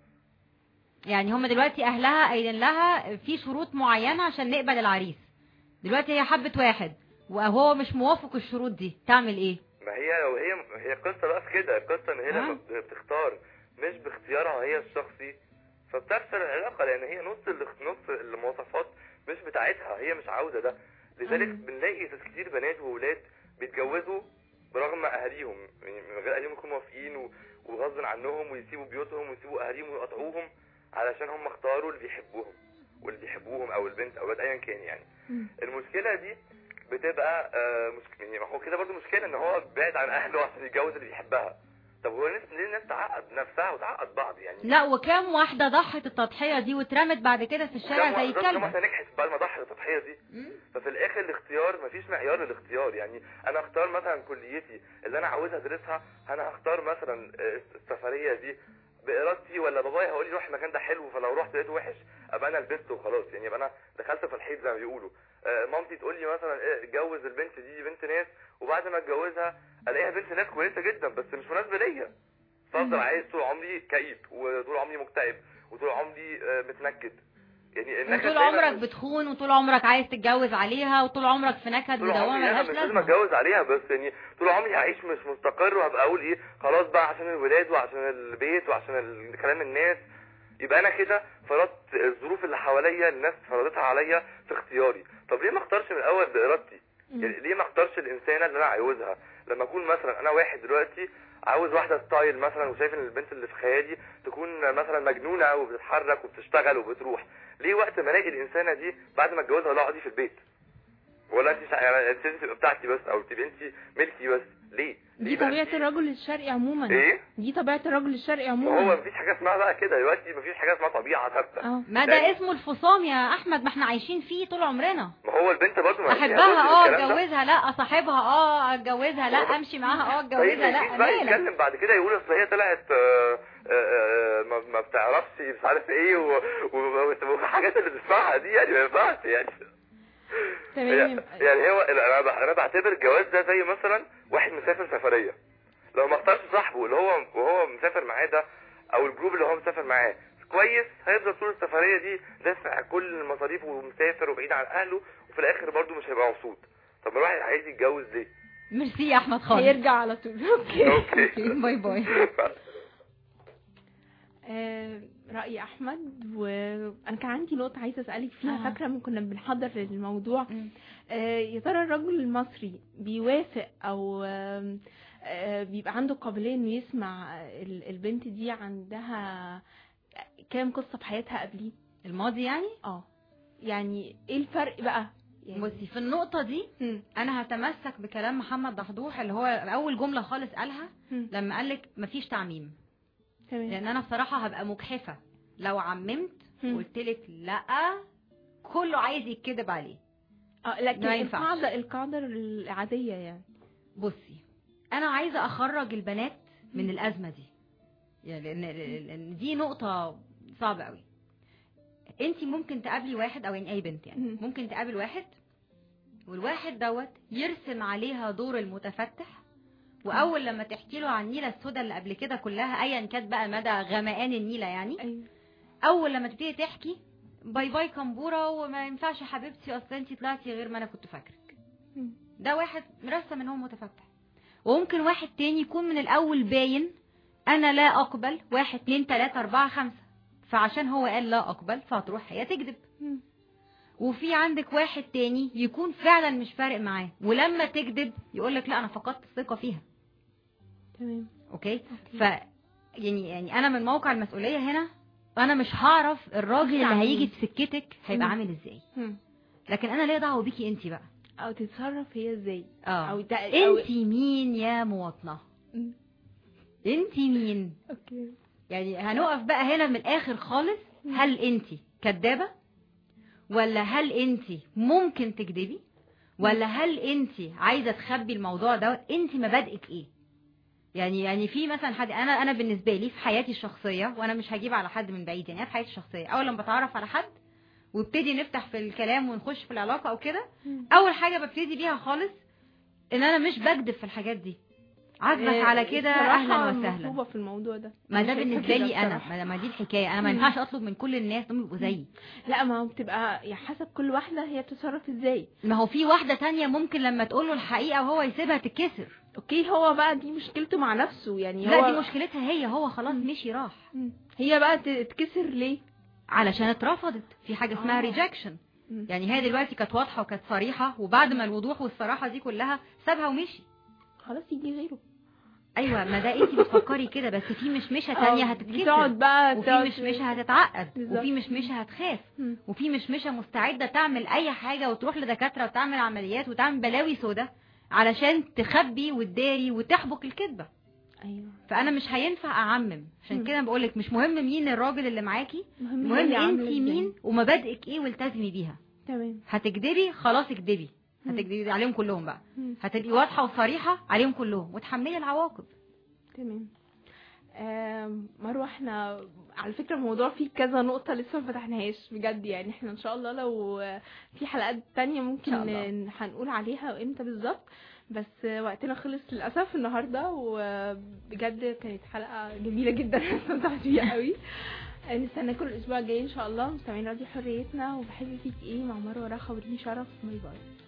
يعني هم دلوقتي اهلها قايلين لها في شروط معينة عشان نقبل العريس دلوقتي هي حبت واحد وهو مش موافق الشروط دي تعمل ايه ما هي لو هي هي القصه بقى في كده القصه ان هي لما آه. بتختار مش باختيارها هي الشخصي فبتفشل العلاقه لان هي نص الاخ- نص المواصفات مش بتاعتها هي مش عاوزه ده لذلك مم. بنلاقي ناس كتير بنات وولاد بيتجوزوا برغم اهاليهم يعني من غير اهاليهم يكونوا موافقين و- وغصب عنهم ويسيبوا بيوتهم ويسيبوا اهاليهم ويقطعوهم علشان هم اختاروا اللي بيحبوهم واللي بيحبوهم او البنت او الولد ايا كان يعني مم. المشكله دي بتبقى آه مش يعني ما هو كده برضه مشكله ان هو بعد عن اهله عشان يتجوز اللي بيحبها طب هو الناس ليه الناس تعقد نفسها وتعقد بعض يعني لا وكام واحدة ضحت التضحية دي واترمت بعد كده في الشارع كم زي واحدة- كم كلب واحده نجحت بعد ما ضحت التضحيه دي ففي الاخر الاختيار مفيش معيار للاختيار يعني انا اختار مثلا كليتي اللي انا عاوزها ادرسها انا هختار مثلا آه، السفريه دي بارادتي ولا بابايا هيقول لي روح المكان ده حلو فلو رحت لقيته وحش ابقى انا لبست وخلاص يعني يبقى انا دخلت في الحيط زي ما بيقولوا آه، مامتي تقول لي مثلا إيه، اتجوز البنت دي دي بنت ناس وبعد ما اتجوزها الاقيها بنت ناس كويسه جدا بس مش مناسبه ليا فافضل عايز طول عمري كئيب وطول عمري مكتئب وطول عمري آه، متنكد يعني النكد وطول دايماً عمرك مش- بتخون وطول عمرك عايز تتجوز عليها وطول عمرك في نكد طول ودوامة عمري انا ملهاش مش لازم لازمة اتجوز عليها بس يعني طول عمري هعيش مش مستقر وهبقى اقول ايه خلاص بقى عشان الولاد وعشان البيت وعشان ال- كلام الناس يبقى انا كده فرضت الظروف اللي حواليا الناس فرضتها عليا في اختياري طب ليه ما اختارش من الاول بارادتي يعني ليه ما اختارش الانسانه اللي انا عاوزها لما اكون مثلا انا واحد دلوقتي عاوز واحده ستايل مثلا وشايف ان البنت اللي في خيالي تكون مثلا مجنونه وبتتحرك وبتشتغل وبتروح ليه وقت ما الاقي الانسانه دي بعد ما اتجوزها لا اقعدي في البيت ولا انت شا- يعني انت لازم تبقى بتاعتي بس او تبقى انت ملكي بس ليه؟ دي ليه بقى طبيعة انت- الرجل الشرقي عموما ايه؟ دي طبيعة الرجل الشرقي ما هو عموما مفيش حاجه اسمها بقى كده دلوقتي مفيش حاجه اسمها طبيعه ثابته اه ما ده اسمه الفصام يا احمد ما احنا عايشين فيه طول عمرنا ما هو البنت برضه ما فيها احبها برضه اه الكلام ده. اتجوزها لا اصاحبها اه اتجوزها لا امشي معاها اه طيب اتجوزها ما يجيش لا بقى مالك يتكلم بعد كده يقول اصل هي طلعت آه، آه، آه، ما- ما بتعرفش مش عارف ايه و- و- والحاجات اللي بتسمعها دي يعني ما ينفعش يعني تمام يعني هو انا ب- انا بعتبر الجواز ده زي مثلا واحد مسافر سفريه لو ما اختارش صاحبه اللي هو وهو مسافر معاه ده او الجروب اللي هو مسافر معاه كويس هيفضل طول السفريه دي دافع كل المصاريف ومسافر وبعيد عن اهله وفي الاخر برضه مش هيبقى مبسوط طب ما الواحد عايز يتجوز ليه؟ ميرسي يا احمد خالص هيرجع على طول اوكي اوكي باي باي آه، رأي أحمد وأنا كان عندي نقطة عايزة أسألك فيها آه. فاكرة لما كنا بنحضر للموضوع مم. آه، يا ترى الرجل المصري بيوافق أو آم، آه، بيبقى عنده قابلية إنه يسمع ال- البنت دي عندها كام قصة في حياتها قبليه الماضي يعني اه يعني ايه الفرق بقى يعني بصي في النقطة دي مم. انا هتمسك بكلام محمد دحدوح اللي هو اول جملة خالص قالها مم. لما قالك مفيش تعميم تمام لان انا بصراحة هبقى مجحفة لو عممت مم. وقلت لك لا كله عايز يتكذب عليه اه لكن ما ينفعش. القاعدة القاعدة العادية يعني بصي انا عايزه اخرج البنات من الازمه دي يعني لان لأن دي نقطه صعبه قوي انت ممكن تقابلي واحد او يعني اي بنت يعني مم. ممكن تقابل واحد والواحد دوت يرسم عليها دور المتفتح واول لما تحكي له عن النيله السوداء اللي قبل كده كلها ايا كانت بقى مدى غمقان النيله يعني ايوه اول لما تبتدي تحكي باي باي كمبوره وما ينفعش يا حبيبتي اصل انت طلعتي غير ما انا كنت فاكرك مم. ده واحد مرسم ان هو متفتح وممكن واحد تاني يكون من الاول باين انا لا اقبل واحد اتنين تلاتة اربعة خمسة فعشان هو قال لا اقبل فهتروح هي تكذب مم. وفي وفي عندك واحد تاني يكون فعلا مش فارق معاه ولما تكذب يقولك لا انا فقدت الثقة فيها تمام اوكي ف يعني يعني انا من موقع المسؤولية هنا انا مش هعرف الراجل اللي هيجي في سكتك هيبقى مم. عامل ازاي مم. لكن انا ليا دعوه بيكي انت بقى او تتصرف هي ازاي اه او ده أو... انت مين يا مواطنه مم. انت مين اوكي يعني هنقف بقى هنا من الاخر خالص هل انت كدابه ولا هل انت ممكن تكذبي ولا هل انت عايزه تخبي الموضوع ده انت مبادئك ايه يعني يعني في مثلا حد انا انا بالنسبه لي في حياتي الشخصيه وانا مش هجيب على حد من بعيد يعني أنا في حياتي الشخصيه اول لما بتعرف على حد وابتدي نفتح في الكلام ونخش في العلاقه او كده مم. اول حاجه ببتدي بيها خالص ان انا مش بكذب في الحاجات دي عاجبك آه، على كده الصراحة اهلا وسهلا مطلوبة في الموضوع ده ما ده أنا شايفة بالنسبه كده لي انا بصراحة. ما- ما دي الحكايه انا ما مم. ينفعش اطلب من كل الناس انهم يبقوا زيي لا ما هو بتبقى يعني حسب كل واحدة هي بتتصرف ازاي ما هو في واحده تانية ممكن لما تقول له الحقيقه وهو يسيبها تتكسر اوكي هو بقى دي مشكلته مع نفسه يعني لا هو دي مشكلتها هي هو خلاص مم. مشي راح مم. هي بقى تتكسر ليه علشان اترفضت في حاجه اسمها آه. ريجكشن مم. يعني هي دلوقتي كانت واضحه وكانت صريحه وبعد ما الوضوح والصراحه دي كلها سابها ومشي خلاص يجي غيره ايوه ما ده انت بتفكري كده بس في مشمشه تانية آه، هتتكسر بتقعد بقى وفي تقعد- مشمشه هتتعقد بالظبط. وفي مشمشه هتخاف مم. وفي مشمشه مستعده تعمل اي حاجه وتروح لدكاتره وتعمل عمليات وتعمل بلاوي سودا علشان تخبي وتداري وتحبك الكذبه ايوه فانا مش هينفع اعمم عشان مم. كده بقولك مش مهم مين الراجل اللي معاكي المهم المهم هي عاملة انت ازاي. مين ومبادئك ايه والتزمي بيها تمام هتكدبي خلاص اكدبي مم. هتكدبي عليهم كلهم بقى مم. هتبقي واضحه وصريحه عليهم كلهم وتحملي العواقب تمام آم، مروه احنا على فكره الموضوع فيه كذا نقطه لسه ما فتحناهاش بجد يعني احنا ان شاء الله لو في حلقات تانية ممكن إن شاء الله. ن- هنقول عليها امتى بالظبط بس وقتنا خلص للاسف النهارده وبجد كانت حلقه جميله جدا استمتعت بيها قوي نستناكم الاسبوع الجاي ان شاء الله مستمعين راديو حريتنا وبحب فيك ايه مع مروه رخا ودي شرف باي باي